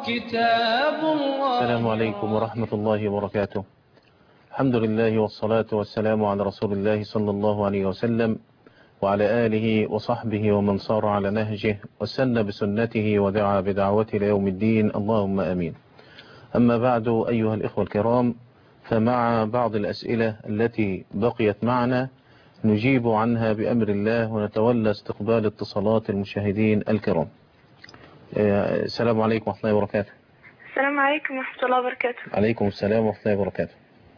كتاب الله السلام عليكم ورحمة الله وبركاته الحمد لله والصلاة والسلام على رسول الله صلى الله عليه وسلم وعلى آله وصحبه ومن صار على نهجه وسن بسنته ودعا بدعوته ليوم الدين اللهم أمين أما بعد أيها الإخوة الكرام فمع بعض الأسئلة التي بقيت معنا نجيب عنها بأمر الله ونتولى استقبال اتصالات المشاهدين الكرام آه، السلام عليكم ورحمة الله وبركاته السلام عليكم ورحمة الله وبركاته عليكم السلام ورحمة الله وبركاته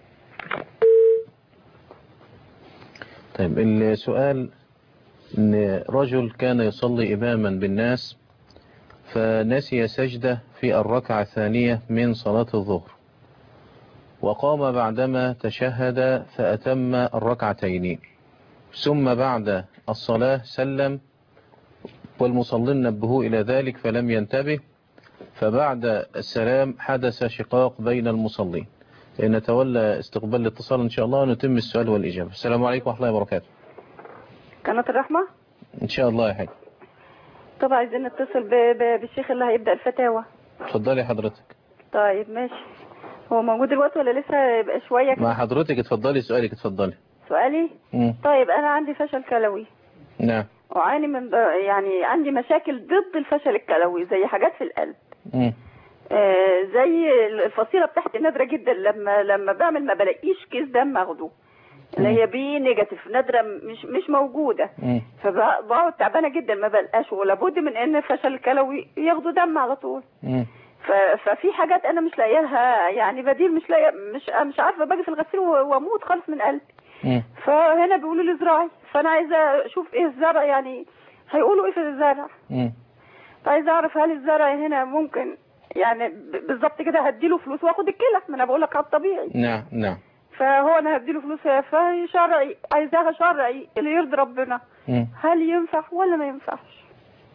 طيب السؤال ان رجل كان يصلي إماما بالناس فنسي سجدة في الركعة الثانية من صلاة الظهر وقام بعدما تشهد فأتم الركعتين ثم بعد الصلاة سلم والمصلين نبهوا إلى ذلك فلم ينتبه فبعد السلام حدث شقاق بين المصلين نتولى استقبال الاتصال إن شاء الله ونتم السؤال والإجابة السلام عليكم ورحمة الله وبركاته قناة الرحمة إن شاء الله يا حاج طبعا عايزين نتصل ب- ب- بالشيخ اللي هيبدأ الفتاوى اتفضلي حضرتك طيب ماشي هو موجود دلوقتي ولا لسه يبقى شوية كده؟ مع حضرتك اتفضلي سؤالك اتفضلي سؤالي مم. طيب أنا عندي فشل كلوي نعم وعاني من يعني عندي مشاكل ضد الفشل الكلوي زي حاجات في القلب مم. آه زي الفصيلة بتاعتي نادرة جدا لما لما بعمل ما بلاقيش كيس دم اخده اللي هي بي نيجاتيف نادرة مش مش موجودة مم. فبقعد تعبانة جدا ما بلقاش ولابد من ان الفشل الكلوي ياخدوا دم على طول مم. ف- ففي حاجات انا مش لاقيه لها يعني بديل مش لاقيه مش مش عارفه باجي في الغسيل و- واموت خالص من قلبي مم. فهنا بيقولوا لي زراعي فانا عايزه اشوف ايه الزرع يعني هيقولوا ايه في الزرع مم. عايزه اعرف هل الزرع هنا ممكن يعني ب- بالظبط كده هديله فلوس واخد الكلى ما انا بقول لك على الطبيعي نعم نعم فهو انا هديله فلوس فهي شرعي عايزاها شرعي اللي يرضي ربنا مم. هل ينفع ولا ما ينفعش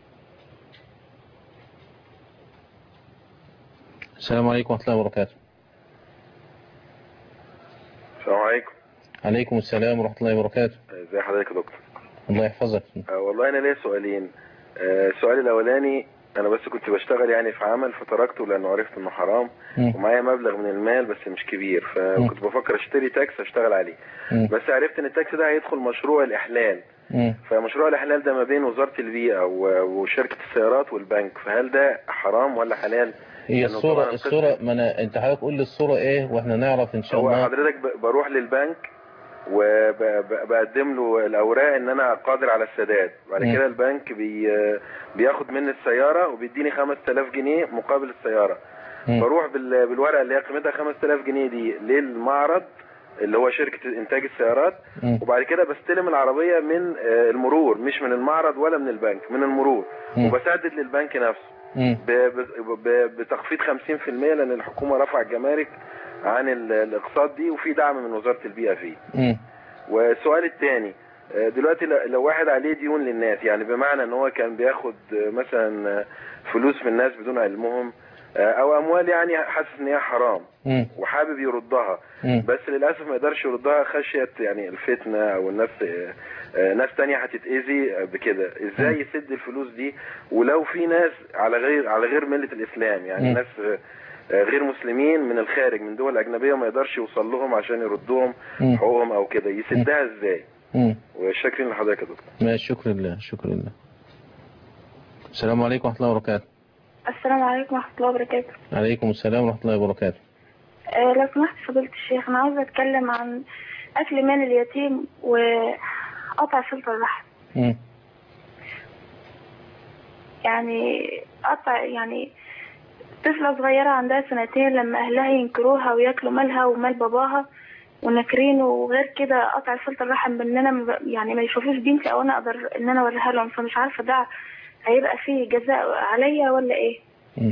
السلام عليكم ورحمة الله وبركاته السلام عليكم عليكم السلام ورحمة الله وبركاته ازي حضرتك يا دكتور الله يحفظك آه والله انا ليا سؤالين آه السؤال الاولاني انا بس كنت بشتغل يعني في عمل فتركته لانه عرفت انه حرام مم. ومعايا مبلغ من المال بس مش كبير فكنت بفكر اشتري تاكس اشتغل عليه مم. بس عرفت ان التاكس ده هيدخل مشروع الاحلال مم. فمشروع الاحلال ده ما بين وزارة البيئة و- وشركة السيارات والبنك فهل ده حرام ولا حلال هي لأنه الصورة طبعاً الصورة ما أنا أنت حضرتك قول لي الصورة إيه وإحنا نعرف إن شاء هو الله حضرتك ب- بروح للبنك وبقدم له الاوراق ان انا قادر على السداد بعد مم. كده البنك بي بياخد مني السياره وبيديني 5000 جنيه مقابل السياره مم. بروح بال- بالورقه اللي هي قيمتها 5000 جنيه دي للمعرض اللي هو شركه انتاج السيارات مم. وبعد كده بستلم العربيه من آه، المرور مش من المعرض ولا من البنك من المرور مم. وبسدد للبنك نفسه مم. ب- ب- ب- بتخفيض 50% لان الحكومه رفع الجمارك عن ال- الاقساط دي وفي دعم من وزاره البيئه فيه مم. والسؤال الثاني دلوقتي ل- لو واحد عليه ديون للناس يعني بمعنى ان هو كان بياخد آه، مثلا آه، فلوس من الناس بدون علمهم آه، او اموال يعني حاسس ان هي حرام مم. وحابب يردها مم. بس للاسف ما يقدرش يردها خشيه يعني الفتنه او الناس آه، آه، ناس تانية هتتاذي آه، بكده ازاي يسد الفلوس دي ولو في ناس على غير على غير مله الاسلام يعني مم. ناس آه، آه، غير مسلمين من الخارج من دول اجنبيه وما يقدرش يوصل لهم عشان يردهم مم. حقوقهم او كده يسدها ازاي مم. وشاكرين لحضرتك يا دكتور ماشي شكرا لله شكرا لله السلام عليكم ورحمة الله وبركاته السلام عليكم ورحمة الله وبركاته عليكم السلام ورحمة الله وبركاته آه، لو سمحت فضيلة الشيخ أنا عاوزة أتكلم عن أكل مال اليتيم وقطع صلة الرحم مم. يعني قطع يعني طفلة صغيرة عندها سنتين لما أهلها ينكروها وياكلوا مالها ومال باباها وناكرينه وغير كده قطع صلة الرحم بإن أنا ما- يعني ما يشوفوش بنتي أو أنا أقدر إن أنا أوريها لهم فمش عارفة ده هيبقى فيه جزاء عليا ولا إيه؟ مم.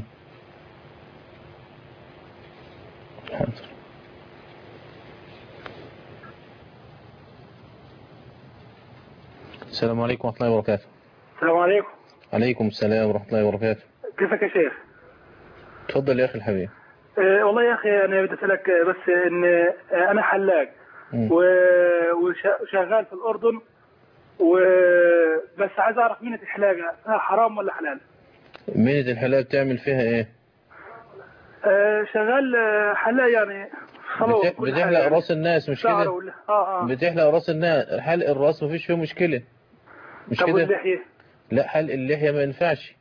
حاضر السلام عليكم ورحمة الله وبركاته السلام عليكم عليكم السلام ورحمة الله وبركاته كيفك يا شيخ؟ اتفضل يا أخي الحبيب أه والله يا اخي انا بدي اسالك آه، بس ان آه، انا حلاق مم. و- وشا- وشغال في الاردن وبس عايز اعرف مينة الحلاقه آه، حرام ولا حلال؟ مينة الحلاقة بتعمل فيها ايه آه، شغال آه، حلاق يعني صلاة بت- وكل بتحلق حاجة. راس الناس مش شعر كده ولا اه اه بتحلق راس الناس حلق الراس مفيش فيه مشكلة مش طب كده واللحية لا حلق اللحية ما ينفعش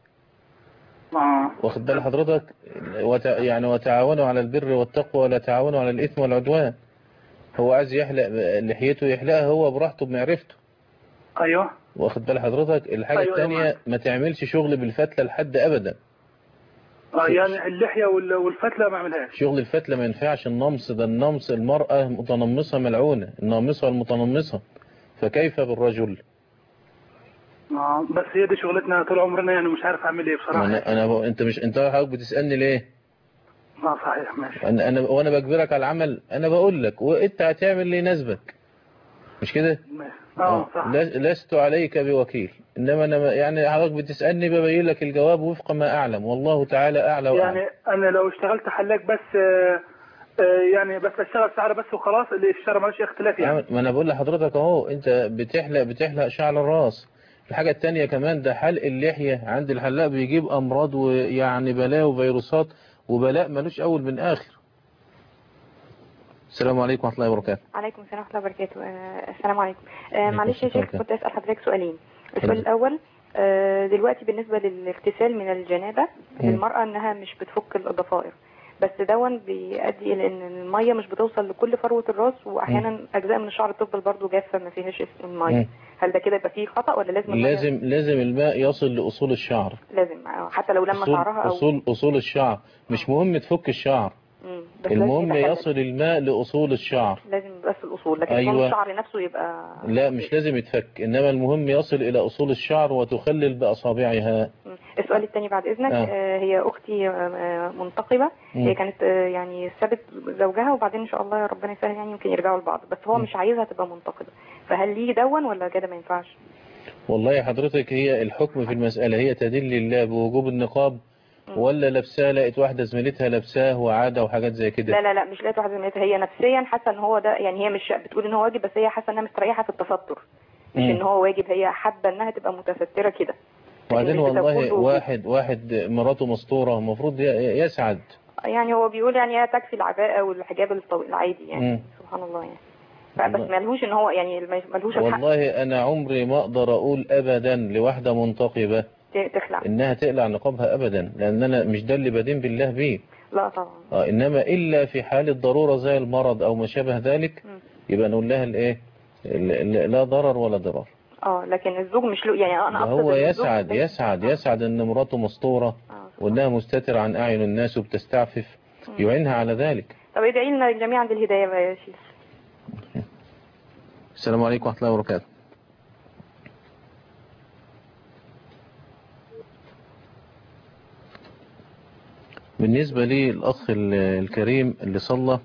اه واخد بال حضرتك وت... يعني وتعاونوا على البر والتقوى ولا تعاونوا على الإثم والعدوان هو عايز يحلق لحيته يحلقها هو براحته بمعرفته ايوه واخد بال حضرتك الحاجة أيوة، الثانية معاك. ما تعملش شغل بالفتلة لحد أبدا اه يعني اللحية وال- والفتلة ما اعملهاش شغل الفتلة ما ينفعش النمص ده النمص المرأة متنمصة ملعونة النامصة والمتنمصة فكيف بالرجل اه بس هي دي شغلتنا طول عمرنا يعني مش عارف اعمل ايه بصراحة انا انا ب... انت مش انت حضرتك بتسالني ليه اه صحيح ماشي انا انا وانا بجبرك على العمل انا بقول لك وانت هتعمل اللي يناسبك مش كده ماشي اه صح لس- لست عليك بوكيل انما انا يعني حضرتك بتسالني ببين لك الجواب وفق ما اعلم والله تعالى اعلى واعلم يعني انا لو اشتغلت حلاق بس آه، آه، يعني بس اشتغل شعر بس وخلاص اللي الشعر مالوش اختلاف يعني ما انا بقول لحضرتك اهو انت بتحلق بتحلق شعر الراس الحاجة التانية كمان ده حلق اللحية عند الحلاق بيجيب امراض ويعني بلاء وفيروسات وبلاء ملوش اول من اخر السلام عليكم ورحمة الله وبركاته عليكم السلام ورحمة الله وبركاته آه، السلام عليكم آه، عليكم معلش يا السلام شيخ ورحمة كنت أسأل حضرتك سؤالين اتفضل. السؤال الأول آه، دلوقتي بالنسبة للاغتسال من الجنابة مم. للمرأة إنها مش بتفك الضفائر بس دون بيؤدي إلى إن المية مش بتوصل لكل فروة الراس وأحيانا أجزاء من الشعر بتفضل برضو جافة ما فيهاش المية مم. هل ده كده يبقى فيه خطأ ولا لازم المية- لازم لازم الماء يصل لأصول الشعر لازم آه، حتى لو لما أصول, شعرها أو أصول, أصول الشعر مش مهم تفك الشعر مم، بس لازم المهم يتحلل. يصل الماء لأصول الشعر لازم بس الأصول لكن أيوة. أيوة. الشعر نفسه يبقى لا مش لازم يتفك إنما المهم يصل إلى أصول الشعر وتخلل بأصابعها مم. السؤال الثاني بعد اذنك آه. آه. هي اختي آه، آه، منتقبه مم. هي كانت آه، يعني سابت زوجها وبعدين ان شاء الله ربنا يسهل يعني يمكن يرجعوا لبعض بس هو مم. مش عايزها تبقى منتقبه فهل ليه دون ولا كده ما ينفعش والله يا حضرتك هي الحكم في المسألة هي تدل الله بوجوب النقاب مم. ولا لابساه لقيت واحدة زميلتها لابساه وعادة وحاجات زي لا كده لا لا مش لقيت واحده زميلتها هي نفسيا حاسه ان هو ده يعني هي مش بتقول ان هو واجب بس هي حاسه انها مستريحه في التستر مش مم. ان هو واجب هي حابه انها تبقى متستره كده وبعدين مش بتقول والله وجوب. واحد واحد مراته مستورة المفروض ي- يسعد يعني هو بيقول يعني هي تكفي العباءه والحجاب الطويل العادي يعني مم. سبحان الله يعني ف- بس والله. ملهوش ان هو يعني ملهوش الحق والله أنا عمري ما أقدر أقول أبدا لواحدة منتقبة ت- تخلع إنها تقلع نقابها أبدا لأن أنا مش ده اللي بدين بالله بيه لا طبعا آه إنما إلا في حالة ضرورة زي المرض أو ما شابه ذلك مم. يبقى نقول لها الإيه ال- ال- لا ضرر ولا ضرار اه لكن الزوج مش له يعني انا ده اقصد هو إن الزوج يسعد ده- يسعد يسعد ان مراته مستورة آه. وانها مستترة عن اعين الناس وبتستعفف مم. يعينها على ذلك طب ادعي لنا جميعا بالهدايه بقى يا شيخ السلام عليكم ورحمة الله وبركاته بالنسبة لي الأخ ال- الكريم اللي صلى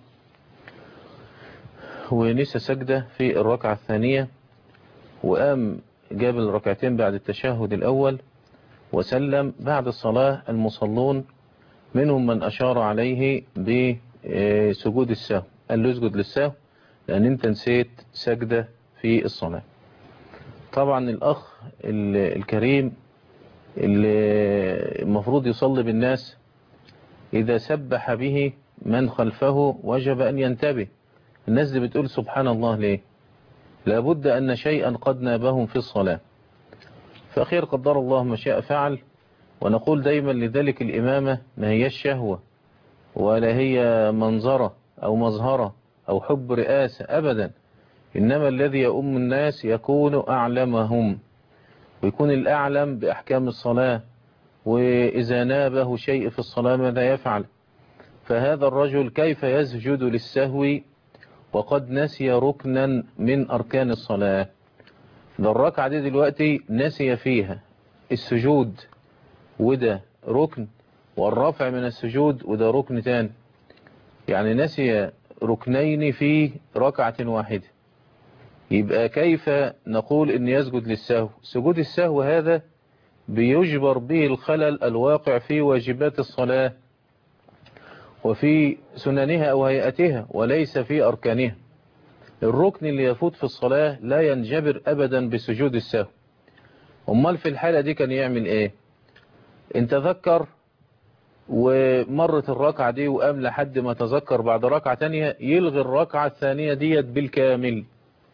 ونسى سجدة في الركعة الثانية وقام جاب الركعتين بعد التشهد الأول وسلم بعد الصلاة المصلون منهم من أشار عليه بسجود السهو قال له اسجد للسهو لأن أنت نسيت سجدة في الصلاة طبعا الأخ ال- الكريم اللي المفروض يصلي بالناس إذا سبح به من خلفه وجب أن ينتبه الناس دي بتقول سبحان الله ليه لابد أن شيئا قد نابهم في الصلاة فأخير قدر الله ما شاء فعل ونقول دايما لذلك الإمامة ما هي الشهوة ولا هي منظرة أو مظهرة أو حب رئاسة أبدا إنما الذي يؤم الناس يكون أعلمهم ويكون الأعلم بأحكام الصلاة وإذا نابه شيء في الصلاة ماذا يفعل فهذا الرجل كيف يسجد للسهو وقد نسي ركنا من أركان الصلاة ده الركعة دي دلوقتي نسي فيها السجود وده ركن والرفع من السجود وده ركن تاني يعني نسي ركنين في ركعة واحدة يبقى كيف نقول ان يسجد للسهو سجود السهو هذا بيجبر به الخلل الواقع في واجبات الصلاة وفي سننها أو هيئتها وليس في أركانها الركن اللي يفوت في الصلاة لا ينجبر أبدا بسجود السهو أمال في الحالة دي كان يعمل إيه إن تذكر ومرت الركعة دي وقام لحد ما تذكر بعد ركعة تانية يلغي الركعة الثانية ديت بالكامل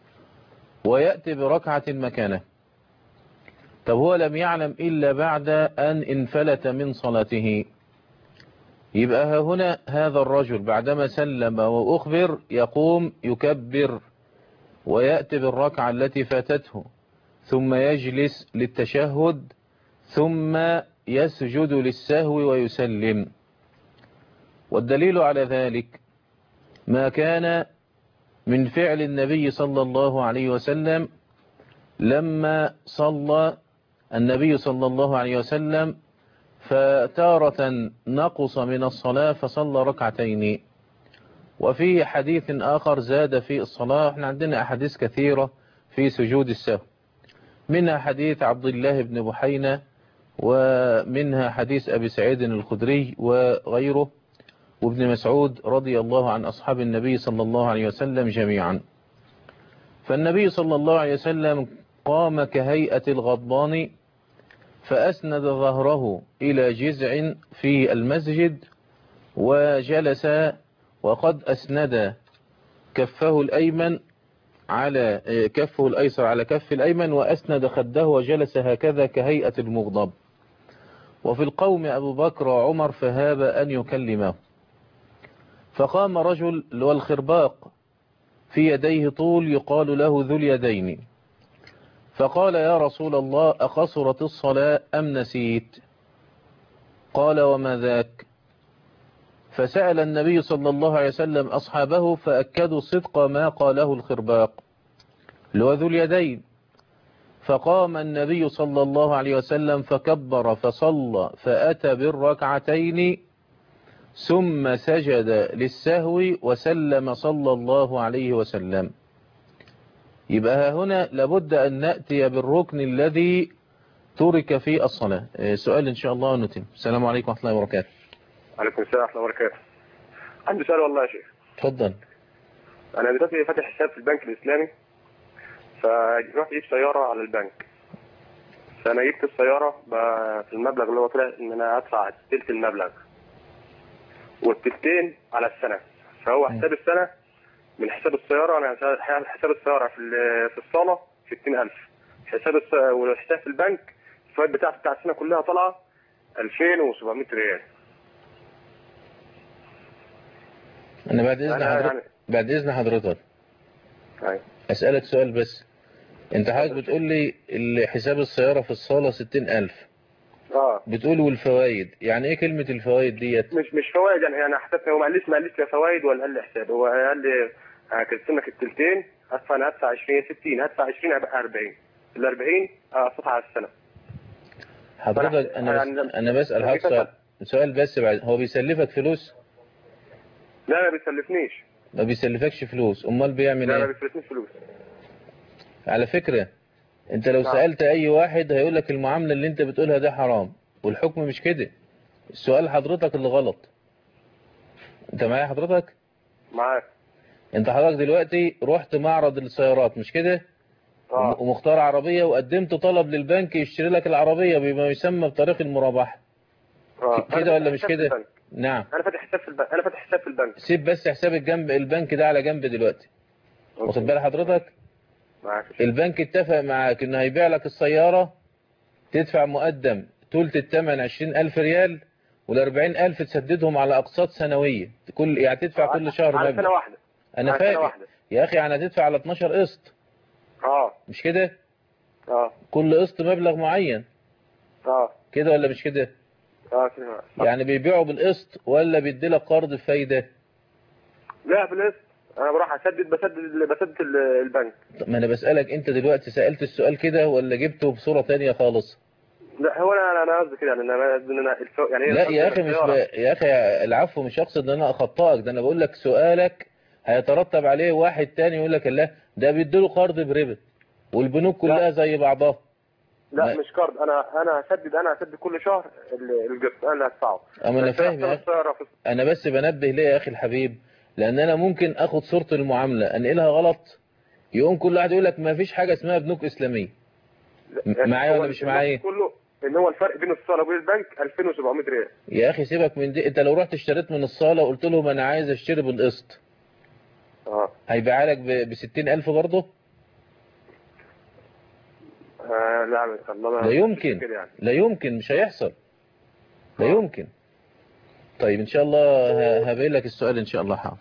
ويأتي بركعة مكانه طب هو لم يعلم إلا بعد أن انفلت من صلاته يبقى ها هنا هذا الرجل بعدما سلم وأخبر يقوم يكبر ويأتي بالركعة التي فاتته ثم يجلس للتشهد ثم يسجد للسهو ويسلم والدليل على ذلك ما كان من فعل النبي صلى الله عليه وسلم لما صلى النبي صلى الله عليه وسلم فتارة نقص من الصلاة فصلى ركعتين وفي حديث آخر زاد في الصلاة احنا عندنا أحاديث كثيرة في سجود السهو منها حديث عبد الله بن بحينة ومنها حديث أبي سعيد الخدري وغيره وابن مسعود رضي الله عن أصحاب النبي صلى الله عليه وسلم جميعا فالنبي صلى الله عليه وسلم قام كهيئة الغضبان فأسند ظهره إلى جزع في المسجد وجلس وقد أسند كفه الأيمن على كفه الأيسر على كف الأيمن وأسند خده وجلس هكذا كهيئة المغضب وفي القوم أبو بكر وعمر فهاب أن يكلمه فقام رجل والخرباق في يديه طول يقال له ذو اليدين فقال يا رسول الله أقصرت الصلاة أم نسيت قال وما ذاك فسأل النبي صلى الله عليه وسلم أصحابه فأكدوا صدق ما قاله الخرباق لو ذو اليدين فقام النبي صلى الله عليه وسلم فكبر فصلى فأتى بالركعتين ثم سجد للسهو وسلم صلى الله عليه وسلم يبقى هنا لابد أن نأتي بالركن الذي ترك في الصلاة سؤال إن شاء الله نتم السلام عليكم ورحمة الله وبركاته عليكم السلام ورحمة الله وبركاته عندي سؤال والله يا شيخ تفضل أنا دلوقتي فاتح حساب في البنك الإسلامي فرحت أجيب سيارة على البنك فأنا جبت السيارة ب- في المبلغ اللي هو طلع إن أنا أدفع تلت المبلغ والتلتين على السنة فهو حساب السنة من حساب السيارة أنا حساب السيارة في ال- في الصالة 60000 حساب الس... والحساب في البنك الفوائد بتاعتي بتاع السنة كلها طالعة 2700 ريال أنا بعد إذن أنا حضرتك يعني بعد إذن حضرتك أيوة. أسألك سؤال بس أنت حضرتك بتقول لي ال- حساب السيارة في الصالة 60000 اه بتقول والفوائد يعني إيه كلمة الفوائد ديت مش مش فوائد يعني انا حسبت هو ما قاليش ما قاليش لا فوائد ولا قال لي حساب هو قال لي هكتب لك التلتين هدفع انا هدفع 20 60 هدفع 20 هبقى 40 ال 40 اقسطها على السنه حضرتك أنا بس يعني أنا بسأل حضرتك سؤال سؤال بس بعد هو بيسلفك فلوس لا ما بيسلفنيش ما بيسلفكش فلوس أمال بيعمل لا ما إيه بيسلفنيش فلوس على فكرة انت لو نعم. سألت اي واحد هيقول لك المعاملة اللي انت بتقولها ده حرام والحكم مش كده السؤال حضرتك اللي غلط انت معايا حضرتك معاك انت حضرتك دلوقتي رحت معرض السيارات مش كده اه ومختار عربية وقدمت طلب للبنك يشتري لك العربية بما يسمى بطريق المرابحة اه كده أنا ولا فاتح مش حساب في كده البنك. نعم انا فاتح حساب في البنك انا فاتح حساب في البنك سيب بس حساب الجنب البنك ده على جنب دلوقتي واخد بال حضرتك معاك البنك اتفق معاك انه هيبيع لك السيارة تدفع مقدم تلت الثمن 20000 ريال وال 40000 تسددهم على اقساط سنوية كل يعني تدفع كل شهر على سنه مبلغ واحده انا على سنه فاهم واحده يا اخي يعني هتدفع على 12 قسط اه مش كده اه كل قسط مبلغ معين اه كده ولا مش كده اه كده صح. يعني بيبيعوا بالقسط ولا بيدي لك قرض بفايدة لا بالقسط انا بروح اسدد بسدد بسدد ال- البنك طب ما انا بسألك انت دلوقتي سألت السؤال كده ولا جبته بصورة تانية خالص لا هو انا انا قصدي كده يعني انا قصدي ان انا الفو... يعني هي لا يا قصدي اخي مش السيارة. ب... يا اخي العفو مش اقصد ان انا اخطئك ده انا بقول لك سؤالك هيترتب عليه واحد تاني يقول لك لا ده بيديله قرض بربا والبنوك كلها زي بعضها لا ما- مش كارد انا انا هسدد انا هسدد كل شهر ال- القسط انا اللي هدفعه اما انا بس فاهم يا حساب اخي السيارة في- انا بس بنبه ليه يا اخي الحبيب لان انا ممكن اخد صورة المعاملة انقلها غلط يقوم كل واحد يقول لك ما فيش حاجة اسمها بنوك اسلامية م- معايا هو ولا مش معايا؟ كله ان هو الفرق بين الصاله وبين البنك 2700 ريال يا اخي سيبك من دي انت لو رحت اشتريت من الصالة وقلت لهم انا عايز اشتري بالقسط اه هيبيع لك ب 60000 برضه آه، لا ما شاء الله لا يمكن كده يعني لا يمكن مش هيحصل لا يمكن طيب ان شاء الله ه- هبين لك السؤال ان شاء الله حاضر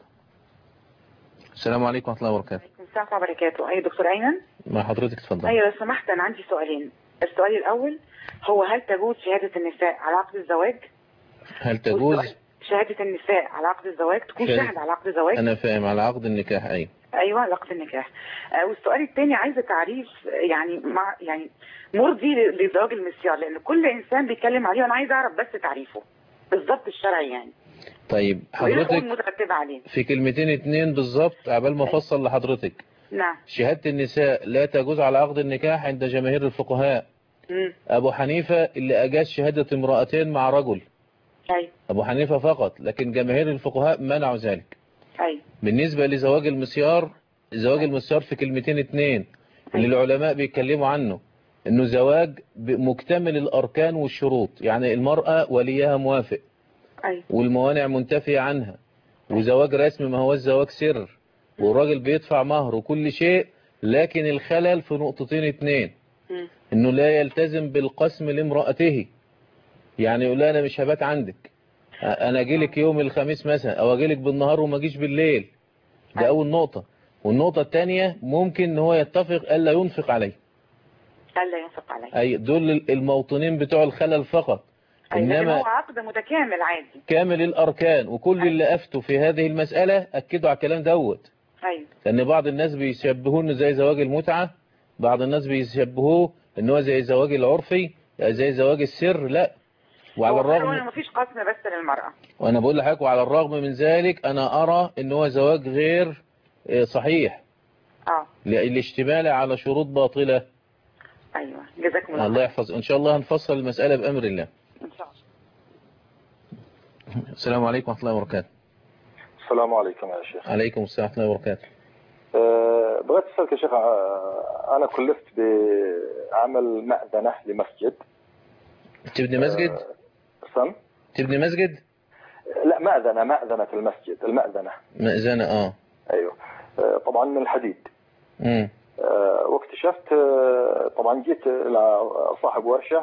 السلام عليكم ورحمه الله وبركاته السلام عليكم وبركاته ايوه دكتور ايمن مع حضرتك اتفضل ايوه لو سمحت انا عندي سؤالين السؤال الاول هو هل تجوز شهاده النساء على عقد الزواج هل تجوز شهاده النساء على عقد الزواج تكون شهادة- شاهد على عقد الزواج انا فاهم على عقد النكاح ايوه ايوه على عقد النكاح آه والسؤال الثاني عايزه تعريف آه، يعني مع يعني مرضي ل- لزواج المسيار لان كل انسان بيتكلم عليه وانا عايزه اعرف بس تعريفه بالظبط الشرعي يعني طيب وايه الحقوق حضرتك المترتبه عليه في كلمتين اتنين بالظبط عبال ما افصل لحضرتك نعم شهادة النساء لا تجوز على عقد النكاح عند جماهير الفقهاء امم ابو حنيفة اللي اجاز شهادة امرأتين مع رجل ايوه ابو حنيفة فقط لكن جماهير الفقهاء منعوا ذلك ايوه بالنسبة لزواج المسيار زواج المسيار في كلمتين اتنين اللي العلماء بيتكلموا عنه انه زواج ب- مكتمل الاركان والشروط يعني المرأة وليها موافق ايوه والموانع منتفية عنها وزواج رسمي ما هو الزواج سر والراجل بيدفع مهر وكل شيء لكن الخلل في نقطتين اتنين مم. انه لا يلتزم بالقسم لامرأته يعني يقول لها انا مش هبات عندك انا اجيلك يوم الخميس مثلا او اجيلك بالنهار وما اجيش بالليل ده اول نقطة والنقطة الثانية ممكن ان هو يتفق الا ينفق عليه الا ينفق عليه اي دول الموطنين بتوع الخلل فقط أيوة لكن انما هو عقد متكامل عادي كامل الاركان وكل اللي افتوا في هذه المسألة اكدوا على الكلام دوت ايوه لان بعض الناس بيشبهوه انه زي زواج المتعة بعض الناس بيشبهوه ان هو زي زواج العرفي زي زواج السر لا وعلى هو الرغم ما فيش قسم بس للمرأة وانا بقول لحضرتك وعلى الرغم من ذلك انا ارى ان هو زواج غير آه، صحيح اه الاشتمال على شروط باطلة ايوه جزاكم الله الله يحفظ ان شاء الله هنفصل المسألة بامر الله ان شاء الله السلام عليكم ورحمة الله وبركاته السلام عليكم يا شيخ عليكم السلام ورحمة الله وبركاته أه بغيت اسالك يا شيخ آه، انا كلفت بعمل مأذنة لمسجد تبني مسجد أه سم تبني مسجد لا مأذنة مأذنة المسجد المأذنة مأذنة اه ايوه أه طبعا من الحديد امم أه واكتشفت أه طبعا جيت الى صاحب ورشه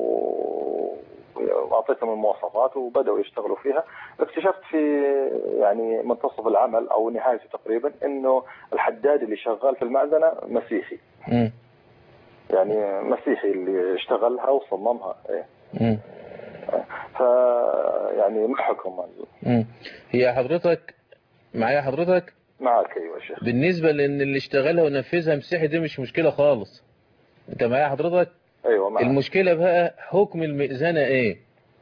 و- واعطيتهم المواصفات وبداوا يشتغلوا فيها اكتشفت في يعني منتصف العمل او نهايته تقريبا انه الحداد اللي شغال في المأذنه مسيحي امم يعني مسيحي اللي اشتغلها وصممها ايه امم ف يعني ما حكم ال- امم هي حضرتك معايا حضرتك معك ايوه يا شيخ بالنسبة لان اللي اشتغلها ونفذها مسيحي دي مش مشكلة خالص انت معايا حضرتك ايوه معك المشكلة بقى حكم المئذنة ايه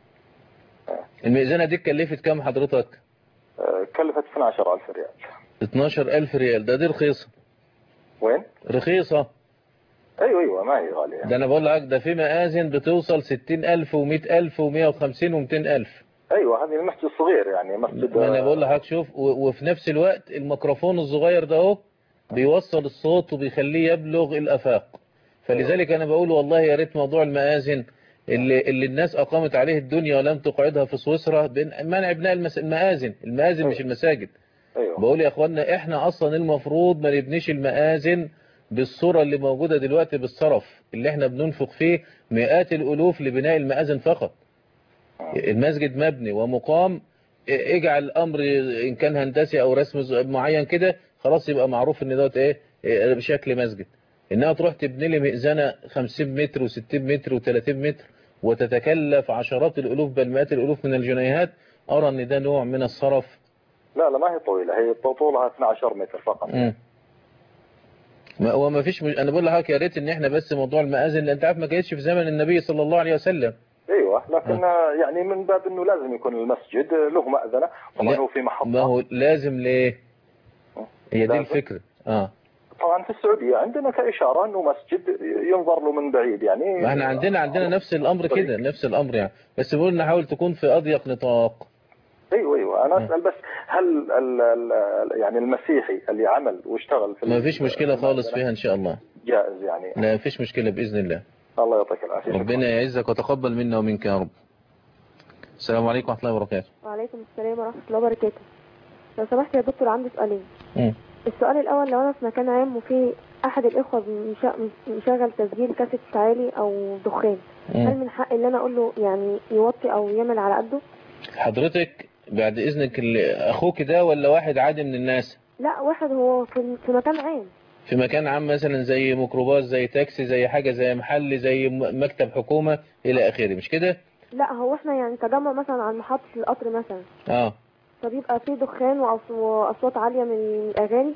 المئذنة دي اتكلفت كام حضرتك آه، كلفت 12000 ريال 12000 ريال ده دي رخيصة وين؟ رخيصة ايوه ايوه ما هي غاليه ده انا بقول لك ده في مآذن بتوصل 60000 و100000 و150 و200000 ايوه هذه المسجد الصغير يعني مسجد ما انا بقول لحضرتك شوف و- وفي نفس الوقت الميكروفون الصغير ده اهو بيوصل الصوت وبيخليه يبلغ الافاق فلذلك انا بقول والله يا ريت موضوع المآذن اللي, اللي الناس اقامت عليه الدنيا ولم تقعدها في سويسرا بين- منع بناء المس- المآذن المآذن مش المساجد ايوه بقول يا اخوانا احنا اصلا المفروض ما نبنيش المآذن بالصورة اللي موجودة دلوقتي بالصرف اللي احنا بننفق فيه مئات الالوف لبناء المآذن فقط المسجد مبني ومقام اه، اجعل الامر ان كان هندسي او رسم ز- معين كده خلاص يبقى معروف ان دوت ايه اه، بشكل مسجد انها تروح تبني لي مئذنه 50 متر و60 متر و30 متر وتتكلف عشرات الالوف بل مئات الالوف من الجنيهات ارى ان ده نوع من الصرف لا لا ما هي طويله هي طولها 12 متر فقط مم. ما هو ما فيش مش... انا بقول لحضرتك يا ريت ان احنا بس موضوع المآذن لان انت عارف ما كانتش في زمن النبي صلى الله عليه وسلم ايوه لكن آه، يعني من باب انه لازم يكون المسجد له مأذنه طبعا لا. هو في محطه ما هو لازم ليه هي دي لازم. الفكرة اه طبعا في السعوديه عندنا كاشاره انه مسجد ينظر له من بعيد يعني ما احنا عندنا عندنا نفس الامر كده نفس الامر يعني بس بقول نحاول تكون في اضيق نطاق ايوه ايوه انا اسال بس هل ال ال يعني المسيحي اللي عمل واشتغل في ما فيش مشكلة خالص فيها ان شاء الله جائز يعني لا فيش مشكلة باذن الله الله يعطيك العافيه ربنا يعزك وتقبل منا ومنك يا رب السلام عليكم ورحمة الله وبركاته وعليكم السلام ورحمة الله وبركاته لو سمحت يا دكتور عندي سؤالين مم. السؤال الأول لو أنا في مكان عام وفي أحد الإخوة مشا- مشغل تسجيل كاسيت عالي أو دخان مم. هل من حق إن أنا أقول له يعني يوطي أو يعمل على قده؟ حضرتك بعد إذنك ال- أخوك ده ولا واحد عادي من الناس لا واحد هو في في مكان عام في مكان عام مثلا زي ميكروباص زي تاكسي زي حاجة زي محل زي م- مكتب حكومة إلى آخره مش كده لا هو احنا يعني تجمع مثلا عن محطة القطر مثلا اه فبيبقى فيه دخان وأص- وأصوات عالية من الأغاني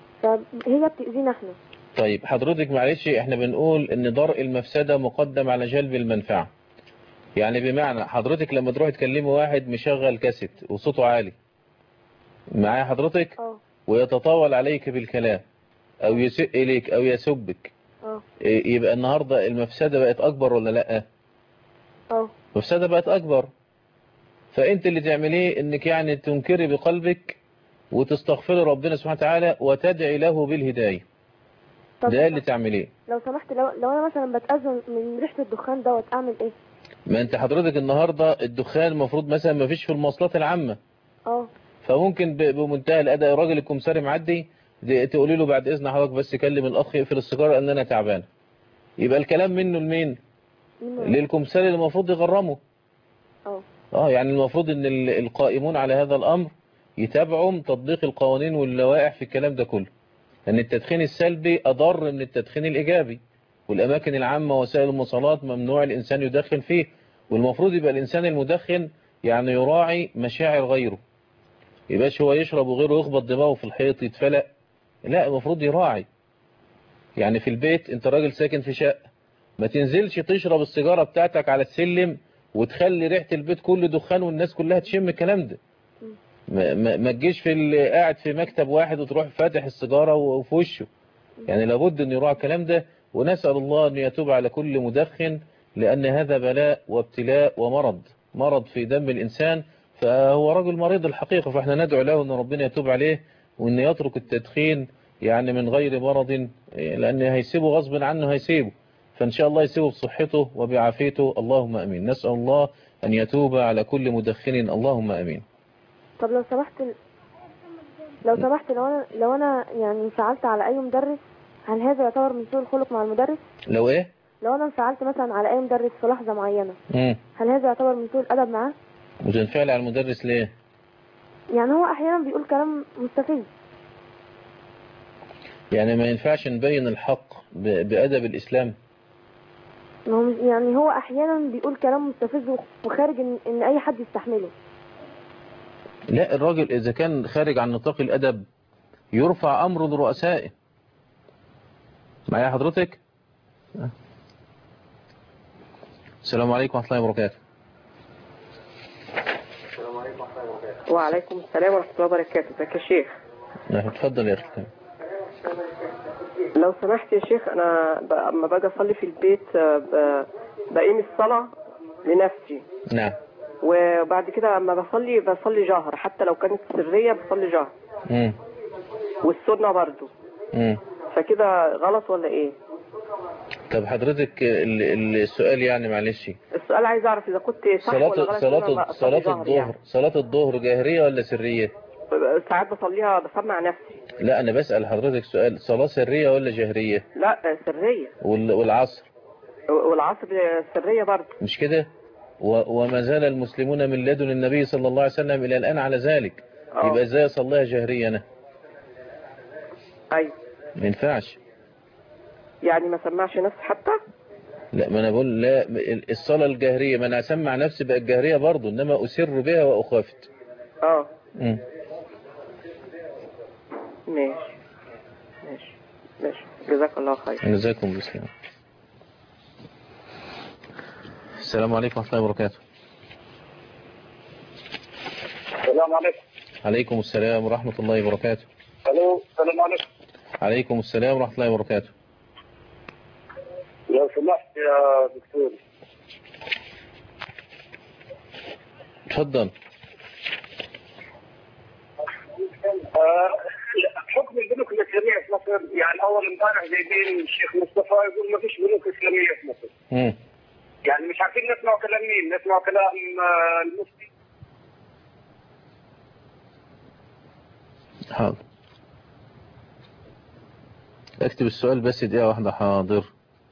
فهي بتأذينا احنا طيب حضرتك معلش احنا بنقول ان درء المفسدة مقدم على جلب المنفعة يعني بمعنى حضرتك لما تروح تكلمي واحد مشغل كاسيت وصوته عالي معايا حضرتك اه ويتطاول عليك بالكلام او يسئ اليك او يسبك اه إيه، يبقى النهاردة المفسدة بقت اكبر ولا لا اه المفسدة بقت اكبر فانت اللي تعمليه انك يعني تنكري بقلبك وتستغفري ربنا سبحانه وتعالى وتدعي له بالهداية طب ده اللي تعمليه لو سمحت لو, لو أنا مثلا بتأذى من ريحة الدخان دوت أعمل إيه؟ ما انت حضرتك النهاردة الدخان المفروض مثلا ما فيش في المواصلات العامة اه فممكن ب- بمنتهى الاداء الراجل الكمساري معدي دي- تقولي له بعد اذن حضرتك بس كلم الاخ يقفل السيجاره ان انا تعبان يبقى الكلام منه لمين منه- للكمساري اللي المفروض يغرمه اه اه يعني المفروض ان ال- القائمون على هذا الامر يتابعوا تطبيق القوانين واللوائح في الكلام ده كله لان التدخين السلبي اضر من التدخين الايجابي والاماكن العامه وسائل المواصلات ممنوع الانسان يدخن فيه والمفروض يبقى الانسان المدخن يعني يراعي مشاعر غيره يبقاش هو يشرب وغيره يخبط دماغه في الحيط يتفلق لا المفروض يراعي يعني في البيت انت راجل ساكن في شقة ما تنزلش تشرب السيجارة بتاعتك على السلم وتخلي ريحة البيت كله دخان والناس كلها تشم الكلام ده ما, ما, ما تجيش في ال- قاعد في مكتب واحد وتروح فاتح السيجارة وفي وشه يعني لابد ان يراعي الكلام ده ونسأل الله ان يتوب على كل مدخن لان هذا بلاء وابتلاء ومرض مرض في دم الانسان فهو رجل مريض الحقيقة فاحنا ندعو له ان ربنا يتوب عليه وان يترك التدخين يعني من غير مرض لان هيسيبه غصب عنه هيسيبه فان شاء الله يسيبه بصحته وبعافيته اللهم امين نسأل الله ان يتوب على كل مدخن اللهم امين طب لو سمحت لو سمحت لو انا لو انا يعني انفعلت على اي مدرس هل هذا يعتبر من سوء الخلق مع المدرس؟ لو ايه لو انا انفعلت مثلا على اي مدرس في لحظة معينة مم. هل هذا يعتبر من سوء الادب معاه؟ وتنفعل على المدرس ليه يعني هو احيانا بيقول كلام مستفز يعني ما ينفعش نبين الحق ب- بأدب الإسلام ما هو يعني هو احيانا بيقول كلام مستفز وخارج ان, إن اي حد يستحمله لا الراجل إذا كان خارج عن نطاق الأدب يرفع أمره لرؤسائه معايا حضرتك السلام عليكم ورحمة الله وبركاته وعليكم السلام ورحمة الله وبركاته ازيك يا شيخ نعم، اتفضل يا أخي لو سمحت يا شيخ أنا ب- أما باجي أصلي في البيت آه، ب- بقيم الصلاة لنفسي نعم وبعد كده أما بصلي بصلي جهر حتى لو كانت سرية بصلي جهر مم. والسنة برضو مم. فكده غلط ولا إيه؟ طب حضرتك ال- ال- السؤال يعني معلش السؤال عايز أعرف إذا كنت صح ولا صلاة غلط إن أنا صلاة بصلي صلاة جهر الظهر يعني. صلاة الظهر جاهرية ولا سرية ساعات بصليها بسمع نفسي لا أنا بسأل حضرتك سؤال صلاة سرية ولا جاهرية لا سرية وال- والعصر والعصر سرية برضو مش كده و- وما زال المسلمون من لدن النبي صلى الله عليه وسلم إلى الآن على ذلك آه. يبقى ازاي اصليها جهرية انا أيوة ما ينفعش يعني ما سمعش نفسي حتى لا ما انا بقول لا الصلاة الجهرية ما انا اسمع نفسي بقى الجهرية برضو انما اسر بها واخافت اه مم. ماشي ماشي ماشي جزاك الله خير جزاكم بسلام السلام عليكم ورحمة الله وبركاته السلام عليكم عليكم السلام ورحمة الله وبركاته الو السلام عليكم عليكم السلام ورحمة الله وبركاته لو سمحت يا دكتور اتفضل آه، حكم البنوك الاسلاميه في مصر يعني اول امبارح جايبين الشيخ مصطفى يقول ما فيش بنوك اسلاميه في مصر مم. يعني مش عارفين نسمع كلام مين نسمع كلام آه، المفتي حاضر اكتب السؤال بس دقيقة واحدة حاضر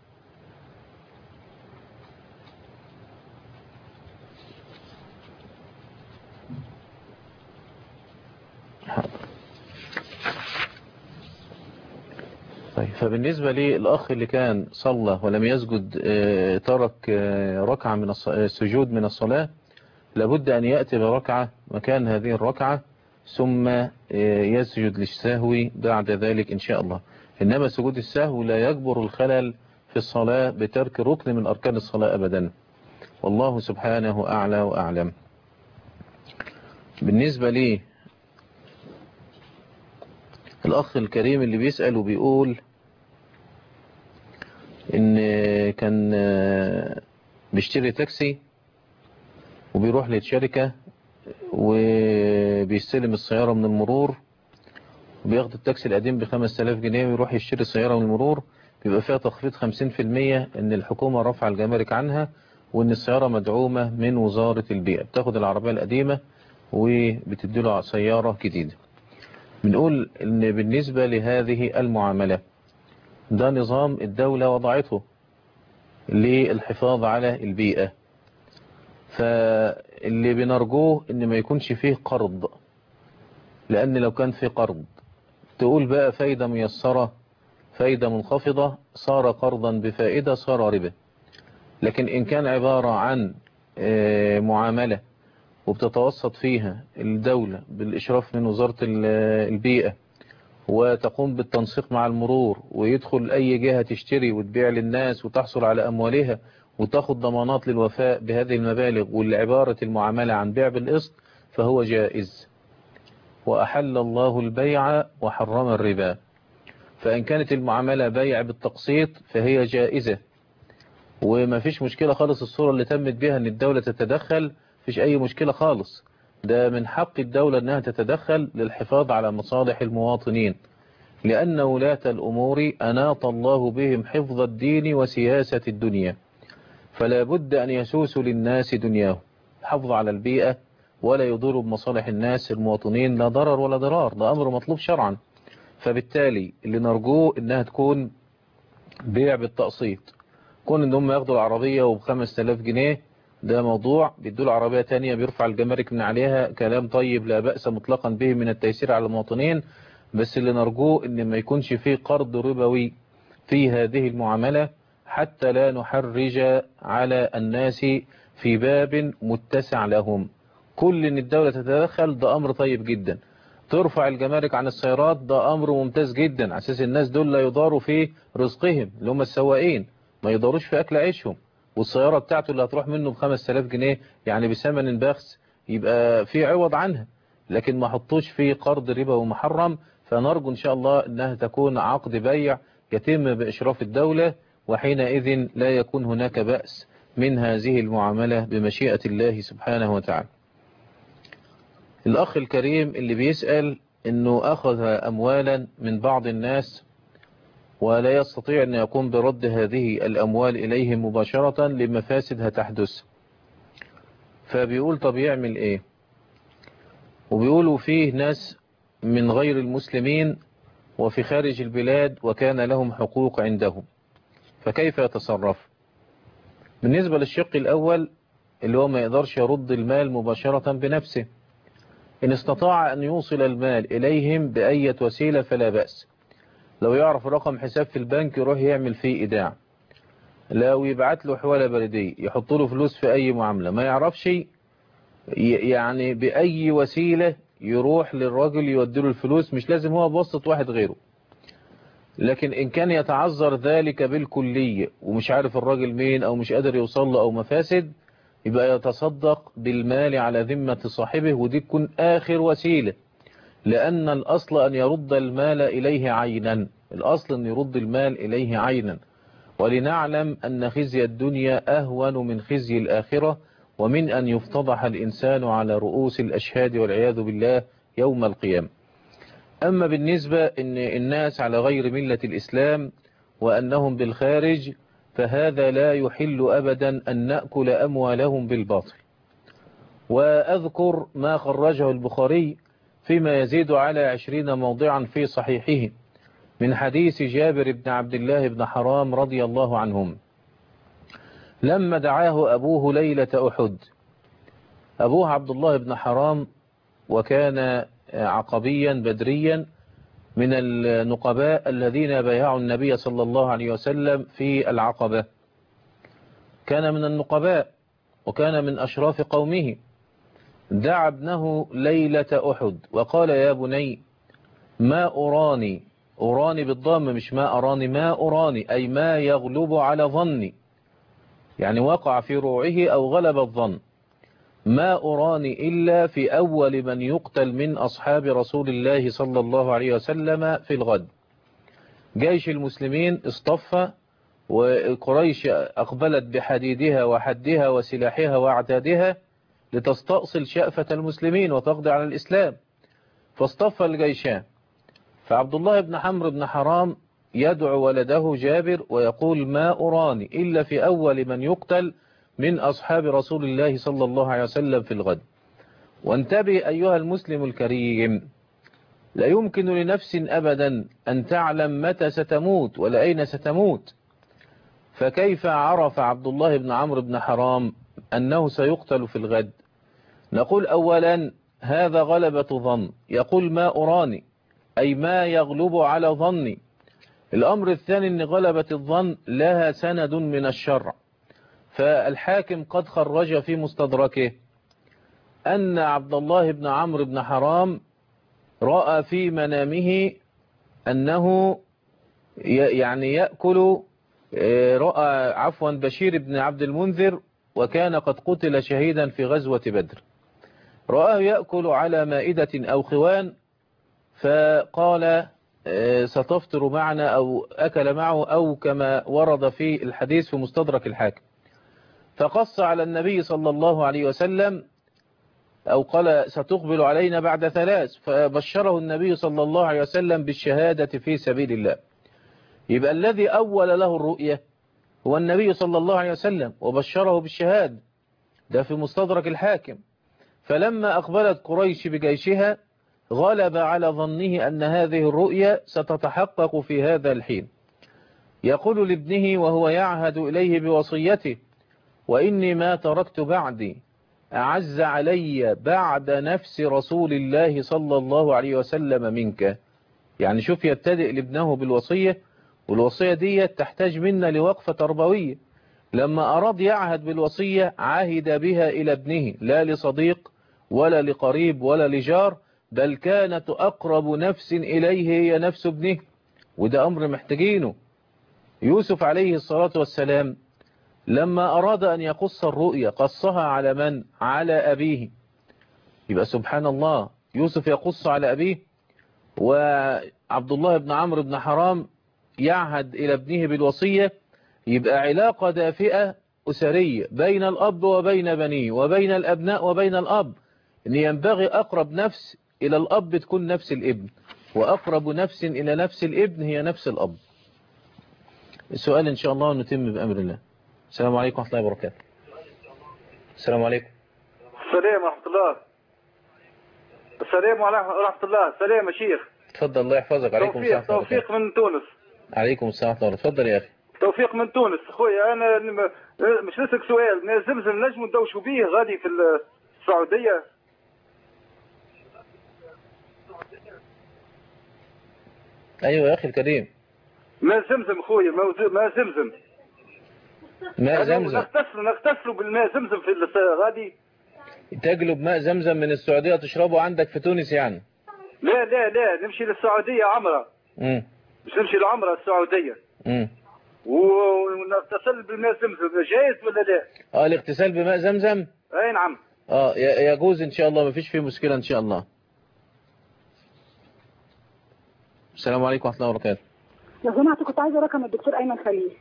حاضر طيب فبالنسبة للأخ اللي كان صلى ولم يسجد آه، ترك آه، ركعة من الص- آه، السجود من الصلاة لابد أن يأتي بركعة مكان هذه الركعة ثم آه، يسجد للسهو بعد ذلك إن شاء الله إنما سجود السهو لا يجبر الخلل في الصلاة بترك ركن من أركان الصلاة أبدا والله سبحانه أعلى وأعلم بالنسبة لي الأخ الكريم اللي بيسأل وبيقول إن كان بيشتري تاكسي وبيروح للشركة وبيستلم السيارة من المرور وبياخد التاكسي القديم بخمس تلاف جنيه ويروح يشتري سيارة من المرور بيبقى فيها تخفيض خمسين في المية إن الحكومة رفع الجمارك عنها وإن السيارة مدعومة من وزارة البيئة بتاخد العربية القديمة وبتديله سيارة جديدة بنقول ان بالنسبة لهذه المعاملة ده نظام الدولة وضعته للحفاظ على البيئة فاللي بنرجوه ان ما يكونش فيه قرض لان لو كان فيه قرض تقول بقى فايدة ميسرة فايدة منخفضة صار قرضا بفائدة صار ربا لكن ان كان عبارة عن آه، معاملة وبتتوسط فيها الدولة بالإشراف من وزارة ال- البيئة وتقوم بالتنسيق مع المرور ويدخل أي جهة تشتري وتبيع للناس وتحصل على أموالها وتاخد ضمانات للوفاء بهذه المبالغ والعبارة المعاملة عن بيع بالقسط فهو جائز وأحل الله البيع وحرم الربا فإن كانت المعاملة بيع بالتقسيط فهي جائزة وما فيش مشكلة خالص الصورة اللي تمت بها ان الدولة تتدخل فيش اي مشكلة خالص ده من حق الدولة انها تتدخل للحفاظ على مصالح المواطنين لأن ولاة الأمور أناط الله بهم حفظ الدين وسياسة الدنيا فلا بد أن يسوسوا للناس دنياهم حفظ على البيئة ولا يضروا بمصالح الناس المواطنين لا ضرر ولا ضرار ده أمر مطلوب شرعا فبالتالي اللي نرجوه إنها تكون بيع بالتقسيط كون ان هم ياخدوا العربية وبخمس تلاف جنيه ده موضوع بيدوا له عربية تانية بيرفع الجمارك من عليها كلام طيب لا بأس مطلقا به من التيسير على المواطنين بس اللي نرجوه ان ما يكونش فيه قرض ربوي في هذه المعاملة حتى لا نحرج على الناس في باب متسع لهم كل ان الدولة تتدخل ده امر طيب جدا ترفع الجمارك عن السيارات ده امر ممتاز جدا على اساس الناس دول لا يضاروا في رزقهم اللي هم السواقين ما يضاروش في اكل عيشهم والسيارة بتاعته اللي هتروح منه بخمس تلاف جنيه يعني بثمن بخس يبقى في عوض عنها لكن ما حطوش في قرض ربا ومحرم فنرجو ان شاء الله انها تكون عقد بيع يتم باشراف الدولة وحينئذ لا يكون هناك بأس من هذه المعاملة بمشيئة الله سبحانه وتعالى الأخ الكريم اللي بيسأل أنه أخذ أموالا من بعض الناس ولا يستطيع أن يقوم برد هذه الأموال إليهم مباشرة لمفاسد هتحدث فبيقول طب يعمل إيه وبيقولوا فيه ناس من غير المسلمين وفي خارج البلاد وكان لهم حقوق عندهم فكيف يتصرف بالنسبة للشق الأول اللي هو ما يقدرش يرد المال مباشرة بنفسه إن استطاع أن يوصل المال إليهم بأية وسيلة فلا بأس لو يعرف رقم حساب في البنك يروح يعمل فيه إيداع لو يبعت له حوالة بلدية يحط له فلوس في أي معاملة ما يعرفش يعني بأي وسيلة يروح للراجل يوديله الفلوس مش لازم هو بوسط واحد غيره لكن إن كان يتعذر ذلك بالكلية ومش عارف الراجل مين أو مش قادر يوصل له أو مفاسد يبقى يتصدق بالمال على ذمة صاحبه ودي تكون آخر وسيلة لأن الأصل أن يرد المال إليه عينا الأصل أن يرد المال إليه عينا ولنعلم أن خزي الدنيا أهون من خزي الآخرة ومن أن يفتضح الإنسان على رؤوس الأشهاد والعياذ بالله يوم القيامة أما بالنسبة أن الناس على غير ملة الإسلام وأنهم بالخارج فهذا لا يحل أبدا أن نأكل أموالهم بالباطل وأذكر ما خرجه البخاري فيما يزيد على عشرين موضعا في صحيحه من حديث جابر بن عبد الله بن حرام رضي الله عنهم لما دعاه أبوه ليلة أحد أبوه عبد الله بن حرام وكان عقبيا بدريا من النقباء الذين بايعوا النبي صلى الله عليه وسلم في العقبة كان من النقباء وكان من أشراف قومه دعا ابنه ليلة أحد وقال يا بني ما أراني أراني بالضم مش ما أراني ما أراني أي ما يغلب على ظني يعني وقع في روعه أو غلب الظن ما أراني إلا في أول من يقتل من أصحاب رسول الله صلى الله عليه وسلم في الغد جيش المسلمين اصطفى وقريش أقبلت بحديدها وحدها وسلاحها وأعتادها لتستأصل شأفة المسلمين وتقضي على الإسلام فاصطفى الجيشان فعبد الله بن حمرو بن حرام يدعو ولده جابر ويقول ما أراني إلا في أول من يقتل من أصحاب رسول الله صلى الله عليه وسلم في الغد وانتبه أيها المسلم الكريم لا يمكن لنفس أبدا أن تعلم متى ستموت ولا أين ستموت فكيف عرف عبد الله بن عمرو بن حرام أنه سيقتل في الغد نقول أولا هذا غلبة ظن يقول ما أراني أي ما يغلب على ظني الأمر الثاني أن غلبة الظن لها سند من الشرع فالحاكم قد خرج في مستدركه أن عبد الله بن عمرو بن حرام رأى في منامه أنه يعني يأكل رأى عفوا بشير بن عبد المنذر وكان قد قتل شهيدا في غزوة بدر رآه يأكل على مائدة أو خوان فقال ستفطر معنا أو أكل معه أو كما ورد في الحديث في مستدرك الحاكم فقص على النبي صلى الله عليه وسلم أو قال ستقبل علينا بعد ثلاث فبشره النبي صلى الله عليه وسلم بالشهادة في سبيل الله يبقى الذي أول له الرؤية هو النبي صلى الله عليه وسلم وبشره بالشهادة ده في مستدرك الحاكم فلما أقبلت قريش بجيشها غلب على ظنه أن هذه الرؤية ستتحقق في هذا الحين يقول لابنه وهو يعهد إليه بوصيته وإني ما تركت بعدي أعز علي بعد نفس رسول الله صلى الله عليه وسلم منك يعني شوف يبتدئ لابنه بالوصية والوصية دي تحتاج منا لوقفة تربوية لما أراد يعهد بالوصية عهد بها إلى ابنه لا لصديق ولا لقريب ولا لجار بل كانت أقرب نفس إليه هي نفس ابنه وده أمر محتاجينه يوسف عليه الصلاة والسلام لما أراد أن يقص الرؤيا قصها على من؟ على أبيه يبقى سبحان الله يوسف يقص على أبيه وعبد الله بن عمرو بن حرام يعهد إلى ابنه بالوصية يبقى علاقة دافئة أسرية بين الأب وبين بنيه وبين الأبناء وبين الأب إن ينبغي أقرب نفس إلى الأب تكون نفس الابن وأقرب نفس إلى نفس الابن هي نفس الأب السؤال إن شاء الله نتم بأمر الله السلام عليكم ورحمة الله وبركاته السلام عليكم السلام ورحمة الله السلام عليكم ورحمة الله السلام يا شيخ تفضل الله يحفظك عليكم توفيق السلام ورحمة الله توفيق من تونس عليكم السلام ورحمة الله تفضل يا أخي توفيق من تونس خويا انا نم- مش نسألك سؤال ما زمزم نجم ندوشوا بيه غادي في السعودية أيوة يا أخي الكريم ما زمزم خويا ما وز- ما زمزم ماء زمزم نغتسلوا نغتسلوا بالماء زمزم في الس- غادي تجلب ماء زمزم من السعودية تشربه عندك في تونس يعني لا لا لا نمشي للسعودية عمرة امم مش نمشي لعمرة السعودية امم و- ونغتسل بالماء زمزم جايز ولا لا؟ اه الاغتسال بماء زمزم اي نعم اه ي- يجوز ان شاء الله مفيش فيه مشكلة ان شاء الله السلام عليكم ورحمة الله وبركاته لو سمحت كنت عايزه رقم الدكتور ايمن خليل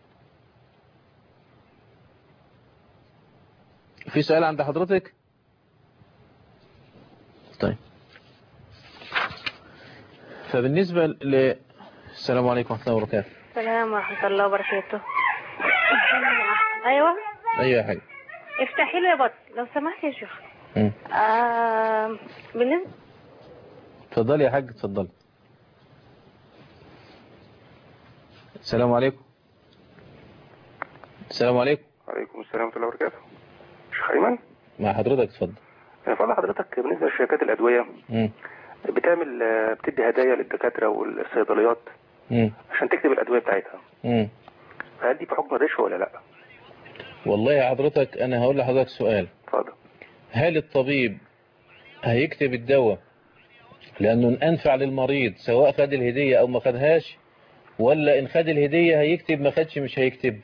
في سؤال عند حضرتك طيب فبالنسبة ل السلام عليكم ورحمة الله وبركاته السلام ورحمة الله وبركاته أيوة أيوة يا حاج افتحي له يا بط لو سمحت يا شيخ مم. آه بالنسبة اتفضلي يا حاج اتفضلي السلام عليكم السلام عليكم عليكم السلام ورحمة الله وبركاته شيخ أيمن مع حضرتك اتفضل فضل حضرتك بالنسبة لشركات الأدوية مم. بتعمل آه، بتدي هدايا للدكاترة والصيدليات مم. عشان تكتب الأدوية بتاعتها مم. فهل دي بحكم الرشوة ولا لا؟ والله يا حضرتك أنا هقول لحضرتك سؤال اتفضل هل الطبيب هيكتب الدواء لأنه أنفع للمريض سواء خد الهدية أو ما خدهاش ولا إن خد الهدية هيكتب ما خدش مش هيكتب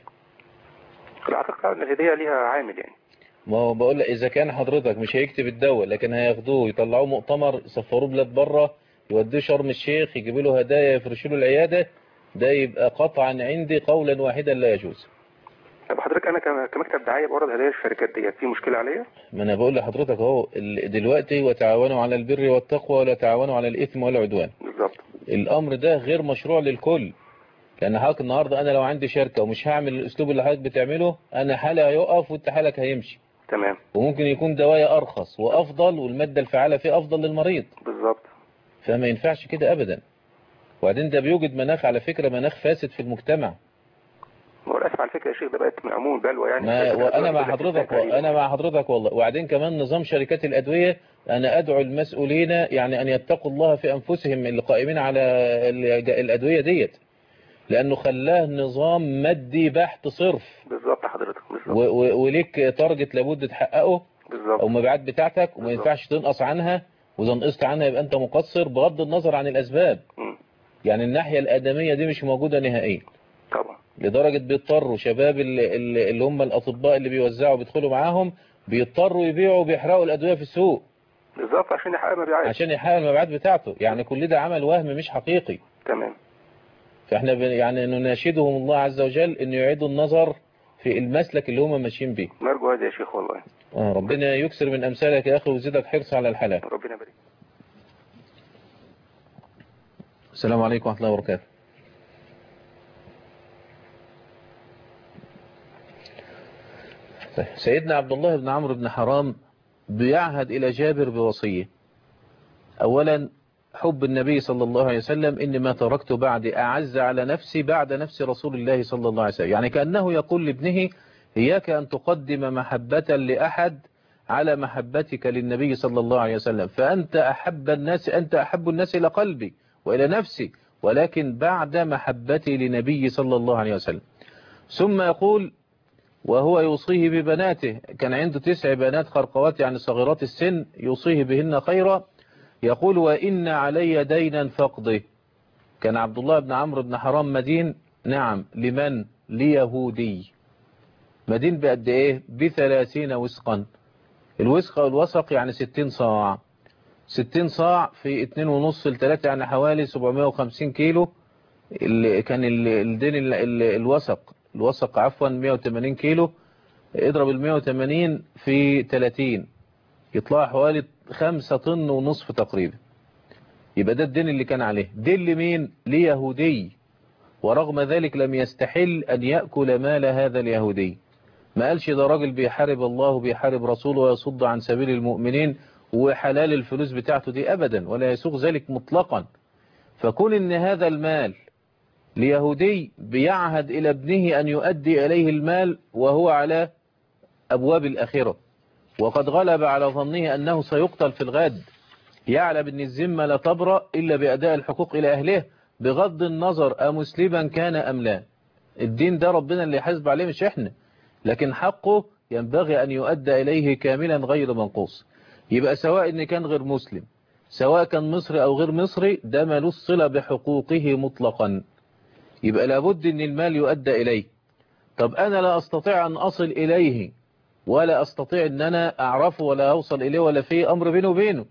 لا أعتقد إن الهدية ليها عامل يعني ما هو بقول لك إذا كان حضرتك مش هيكتب الدواء لكن هياخدوه يطلعوه مؤتمر يسفروه بلاد بره يودوه شرم الشيخ يجيبوا له هدايا يفرشوا له العيادة ده يبقى قطعا عندي قولا واحدا لا يجوز طب حضرتك أنا كم- كمكتب دعاية بورد هدايا الشركات ديت في مشكلة عليا؟ ما انا بقول لحضرتك اهو ال- دلوقتي وتعاونوا على البر والتقوى ولا تعاونوا على الاثم والعدوان بالظبط الامر ده غير مشروع للكل لان حضرتك النهارده انا لو عندي شركه ومش هعمل الاسلوب اللي حضرتك بتعمله انا حالي هيقف وانت حالك هيمشي تمام وممكن يكون دوايا ارخص وافضل والماده الفعاله فيه افضل للمريض بالظبط فما ينفعش كده ابدا وبعدين ده بيوجد مناخ على فكره مناخ فاسد في المجتمع هو للأسف على فكرة يا شيخ ده بقت من عموم البلوى يعني ما شركات وانا الأدوية مع بتقول لك حضرتك تقريباً. انا مع حضرتك والله وبعدين كمان نظام شركات الادويه انا ادعو المسؤولين يعني ان يتقوا الله في انفسهم اللي قائمين على ال- الادويه ديت لانه خلاه نظام مادي بحت صرف بالظبط حضرتك بالظبط و- و- وليك تارجت لابد تحققه بالظبط او مبيعات بتاعتك وما بالظبط. ينفعش تنقص عنها واذا نقصت عنها يبقى انت مقصر بغض النظر عن الاسباب مم. يعني الناحيه الادميه دي مش موجوده نهائيا طبعا لدرجة بيضطروا شباب اللي, اللي اللي هم الأطباء اللي بيوزعوا بيدخلوا معاهم بيضطروا يبيعوا وبيحرقوا الأدوية في السوق بالظبط عشان يحقق مبيعات عشان يحقق المبيعات بتاعته يعني كل ده عمل وهم مش حقيقي تمام فاحنا بن- يعني نناشدهم الله عز وجل أن يعيدوا النظر في المسلك اللي هم ماشيين بيه نرجو هذا يا شيخ والله آه ربنا يكسر من أمثالك يا أخي ويزيدك حرص على الحلال ربنا يبارك السلام عليكم ورحمة الله وبركاته طيب، سيدنا عبد الله بن عمرو بن حرام بيعهد إلى جابر بوصية أولا حب النبي صلى الله عليه وسلم إن ما تركت بعد أعز على نفسي بعد نفس رسول الله صلى الله عليه وسلم يعني كأنه يقول لابنه إياك أن تقدم محبة لأحد على محبتك للنبي صلى الله عليه وسلم فأنت أحب الناس أنت أحب الناس إلى قلبي وإلى نفسي ولكن بعد محبتي لنبي صلى الله عليه وسلم ثم يقول وهو يوصيه ببناته كان عنده تسع بنات خرقوات يعني صغيرات السن يوصيه بهن خيرا يقول وإن علي دينا فقضه كان عبد الله بن عمرو بن حرام مدين نعم لمن ليهودي مدين بقد ايه بثلاثين وسقا الوسق او الوسق يعني ستين صاع ستين صاع في اتنين ونص لتلاتة يعني حوالي سبعمائة وخمسين كيلو اللي كان ال- الدين ال- ال- الوسق الوسق عفوا 180 كيلو اضرب ال 180 في 30 يطلع حوالي 5 طن ونصف تقريبا يبقى ده الدين اللي كان عليه دين لمين ليهودي ورغم ذلك لم يستحل أن يأكل مال هذا اليهودي ما قالش ده راجل بيحارب الله وبيحارب رسوله ويصد عن سبيل المؤمنين وحلال الفلوس بتاعته دي أبدا ولا يسوق ذلك مطلقا فكون ان هذا المال ليهودي بيعهد إلى ابنه أن يؤدي إليه المال وهو على أبواب الآخرة وقد غلب على ظنه أنه سيقتل في الغد يعلم أن الذمة لا تبرأ إلا بأداء الحقوق إلى أهله بغض النظر أمسلما كان أم لا الدين ده ربنا اللي يحاسب عليه مش إحنا لكن حقه ينبغي أن يؤدى إليه كاملا غير منقوص يبقى سواء إن كان غير مسلم سواء كان مصري أو غير مصري ده ملوش صلة بحقوقه مطلقا يبقى لابد ان المال يؤدى اليه طب انا لا استطيع ان اصل اليه ولا استطيع ان انا اعرفه ولا اوصل اليه ولا في امر بينه وبينه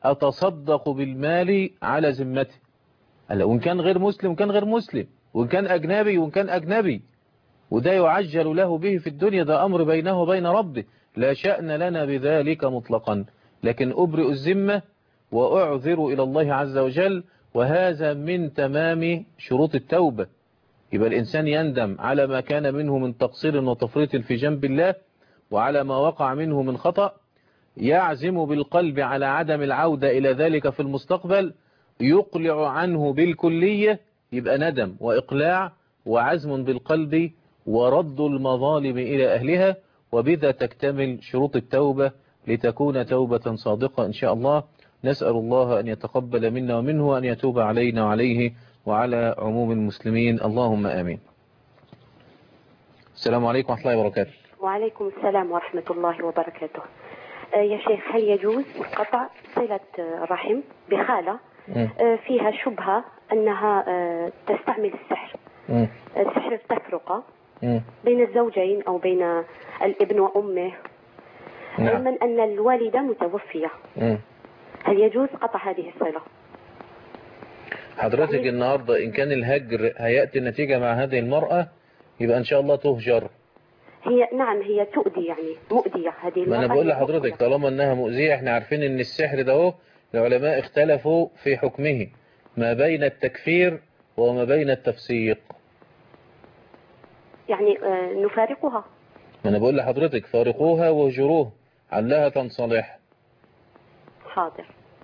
اتصدق بالمال على ذمته هلا وان كان غير مسلم وكان غير مسلم وان كان اجنبي وان كان اجنبي وده يعجل له به في الدنيا ده امر بينه وبين ربه لا شأن لنا بذلك مطلقا لكن ابرئ الذمة واعذر الى الله عز وجل وهذا من تمام شروط التوبة يبقى الإنسان يندم على ما كان منه من تقصير وتفريط في جنب الله وعلى ما وقع منه من خطأ يعزم بالقلب على عدم العودة إلى ذلك في المستقبل يقلع عنه بالكلية يبقى ندم وإقلاع وعزم بالقلب ورد المظالم إلى أهلها وبذا تكتمل شروط التوبة لتكون توبة صادقة إن شاء الله نسأل الله أن يتقبل منا ومنه وأن يتوب علينا وعليه وعلى عموم المسلمين اللهم آمين السلام عليكم ورحمة الله وبركاته وعليكم السلام ورحمة الله وبركاته آه، يا شيخ هل يجوز قطع صلة آه، رحم بخالة مم. آه، فيها شبهة أنها آه، تستعمل السحر مم. آه، سحر التفرقة مم. بين الزوجين أو بين الابن وأمه نعم. علما أن الوالدة متوفية مم. هل يجوز قطع هذه الصلة حضرتك النهاردة إن كان الهجر هيأتي النتيجة مع هذه المرأة يبقى إن شاء الله تهجر هي نعم هي تؤذي يعني مؤذية هذه ما المرأة أنا بقول هي لحضرتك طالما إنها مؤذية إحنا عارفين إن السحر ده هو العلماء اختلفوا في حكمه ما بين التكفير وما بين التفسيق يعني آه، نفارقها ما أنا بقول لحضرتك فارقوها واهجروها علها تنصلح حاضر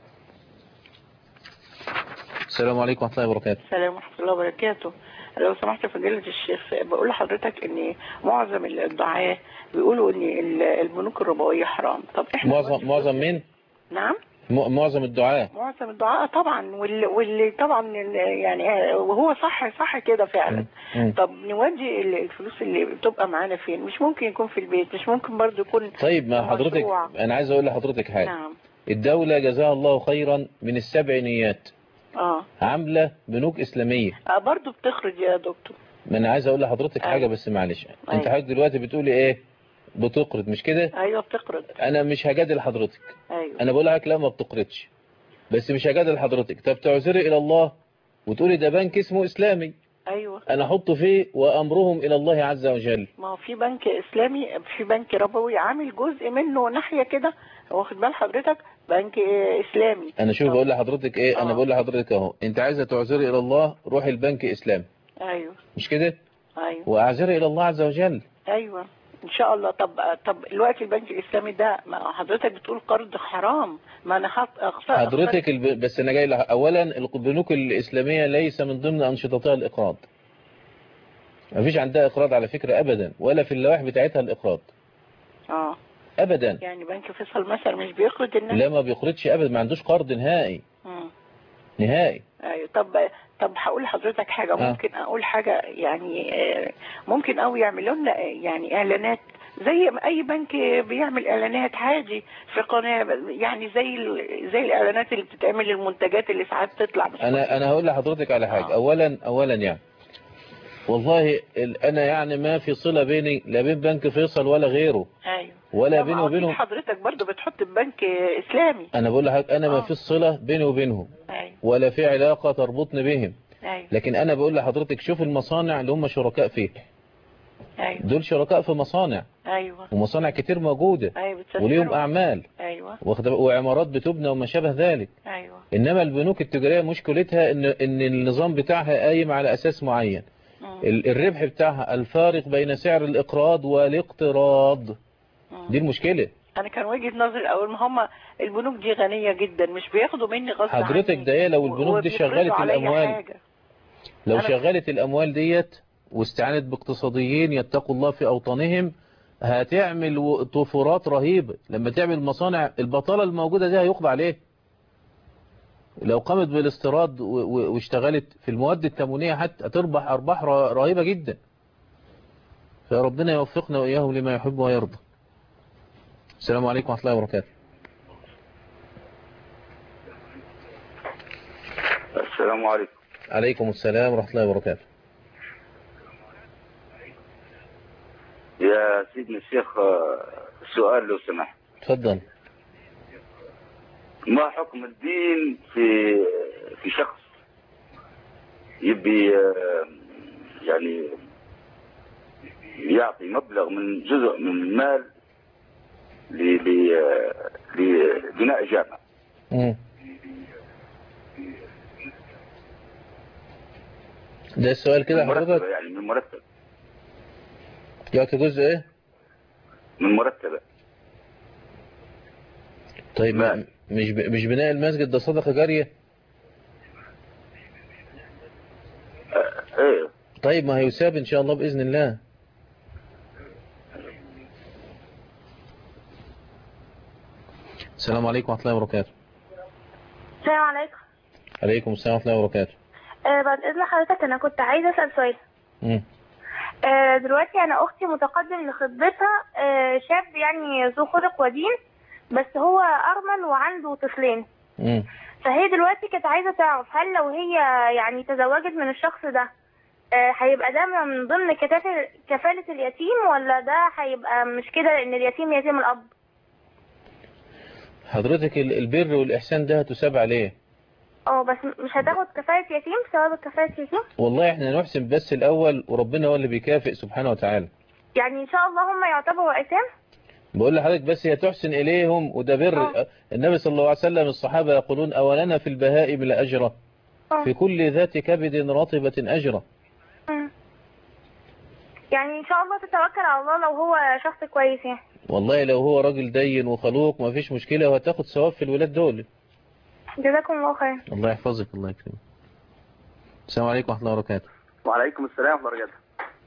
السلام عليكم ورحمة الله وبركاته السلام ورحمة الله وبركاته لو سمحت فضيلة الشيخ بقول لحضرتك ان معظم الدعاة بيقولوا ان ال- البنوك الربوية حرام طب احنا معظم معظم مين؟ نعم م- معظم الدعاء معظم الدعاء طبعا واللي, واللي طبعا يعني وهو صح صح كده فعلا مم. طب نودي ال- الفلوس اللي بتبقى معانا فين مش ممكن يكون في البيت مش ممكن برضو يكون طيب ما في حضرتك مشروع. أنا عايز أقول لحضرتك حاجة نعم الدولة جزاها الله خيرا من السبعينيات اه عاملة بنوك إسلامية آه، برضو بتخرج يا دكتور ما أنا عايز أقول لحضرتك حاجة بس معلش أنت أيوة. حضرتك دلوقتي بتقولي إيه بتقرض مش كده ايوه بتقرض أنا مش هجادل حضرتك ايوه أنا بقول لك لا ما بتقرضش بس مش هجادل حضرتك طب تعذري إلى الله وتقولي ده بنك اسمه إسلامي ايوه أنا أحطه فيه وأمرهم إلى الله عز وجل ما هو في بنك اسلامي في بنك ربوي عامل جزء منه ناحيه كده واخد بال حضرتك بنك اسلامي أنا شوف بقول لحضرتك إيه أنا آه. بقول لحضرتك أهو أنت عايزة تعذري إلى الله روحي البنك إسلامي ايوه مش كده ايوه وأعذري إلى الله عز وجل ايوه ان شاء الله طب طب دلوقتي البنك الاسلامي ده ما حضرتك بتقول قرض حرام ما انا حط أخطأ حضرتك الب... بس انا جاي لح... اولا البنوك الاسلاميه ليس من ضمن انشطتها الاقراض ما فيش عندها اقراض على فكره ابدا ولا في اللوائح بتاعتها الاقراض اه ابدا يعني بنك فيصل مثلا مش بيقرض الناس لا ما بيقرضش ابدا ما عندوش قرض نهائي مم. نهائي ايوه طب طب هقول لحضرتك حاجه آه. ممكن اقول حاجه يعني آه، ممكن قوي يعملوا لنا آه، يعني اعلانات زي ما اي بنك بيعمل اعلانات عادي في قناه يعني زي ال- زي الاعلانات اللي بتتعمل للمنتجات اللي ساعات تطلع مش انا انا هقول لحضرتك على حاجه اولا اولا يعني والله ال... انا يعني ما في صله بيني لا بين بنك فيصل ولا غيره ايوه ولا لا، بيني ما هو أكيد وبينهم حضرتك برضو بتحط بنك اسلامي انا بقول لحضرتك انا ما في صله بيني وبينهم ايوه ولا في علاقه تربطني بهم ايوه لكن انا بقول لحضرتك شوف المصانع اللي هم شركاء فيه ايوه دول شركاء في مصانع ايوه ومصانع كتير موجودة ايوه بتسافروا. وليهم أعمال ايوه واخد- وعمارات بتبنى وما شابه ذلك ايوه إنما البنوك التجارية مشكلتها إن, إن النظام بتاعها قايم على أساس معين ال- الربح بتاعها الفارق بين سعر الإقراض والاقتراض دي المشكلة انا كان وجهه نظري اول ما هم البنوك دي غنيه جدا مش بياخدوا مني غصب حضرتك عني. ده إيه لو البنوك دي وبيفرضوا شغلت عليا الأموال حاجة. لو أنا- شغلت الأموال ديت واستعانت باقتصاديين يتقوا الله في أوطانهم هتعمل و- طفرات رهيبة لما تعمل مصانع البطالة الموجودة دي هيقضى عليه لو قامت بالاستيراد و- و- واشتغلت في المواد التموينية حتى هتربح أرباح ر- رهيبة جدا فربنا يوفقنا وإياهم لما يحب ويرضى السلام عليكم ورحمة الله وبركاته السلام عليكم عليكم السلام ورحمة الله وبركاته يا سيدنا الشيخ آه، سؤال لو سمحت تفضل ما حكم الدين في في شخص يبي آه، يعني يعطي مبلغ من جزء من المال ل- ل- آه، لبناء جامع مم. ده السؤال كده من حضرتك مرتبة يعني من مرتب يعطي جزء ايه من مرتبة طيب ما مش ب... مش بناء المسجد ده صدقة جارية ايه طيب ما هيساب ان شاء الله بإذن الله السلام عليكم ورحمة الله وبركاته السلام عليكم عليكم السلام ورحمة الله وبركاته آه بعد إذن حضرتك أنا كنت عايزة أسأل سؤال مم. آه دلوقتي أنا أختي متقدم لخطبتها آه شاب يعني ذو خلق ودين بس هو أرمل وعنده طفلين مم. فهي دلوقتي كانت عايزة تعرف هل لو هي يعني تزوجت من الشخص ده آه، هيبقى ده من ضمن كتافة كفالة اليتيم ولا ده هيبقى مش كده لأن اليتيم يتيم الأب حضرتك ال- البر والإحسان ده هتساب عليه اه بس مش هتاخد كفالة يتيم ثواب كفالة يتيم والله احنا نحسن بس الأول وربنا هو اللي بيكافئ سبحانه وتعالى يعني إن شاء الله هم يعتبروا أيتام بقول لحضرتك بس هي تحسن إليهم وده بر النبي صلى الله عليه وسلم الصحابة يقولون أولنا في البهائم لأجرة اه في كل ذات كبد رطبة أجرة مم. يعني إن شاء الله تتوكل على الله لو هو شخص كويس يعني والله لو هو راجل دين وخلوق ما فيش مشكلة وهتاخد ثواب في الولاد دول جزاكم الله خير الله يحفظك الله يكرمك السلام عليكم ورحمة الله وبركاته وعليكم السلام ورحمة الله وبركاته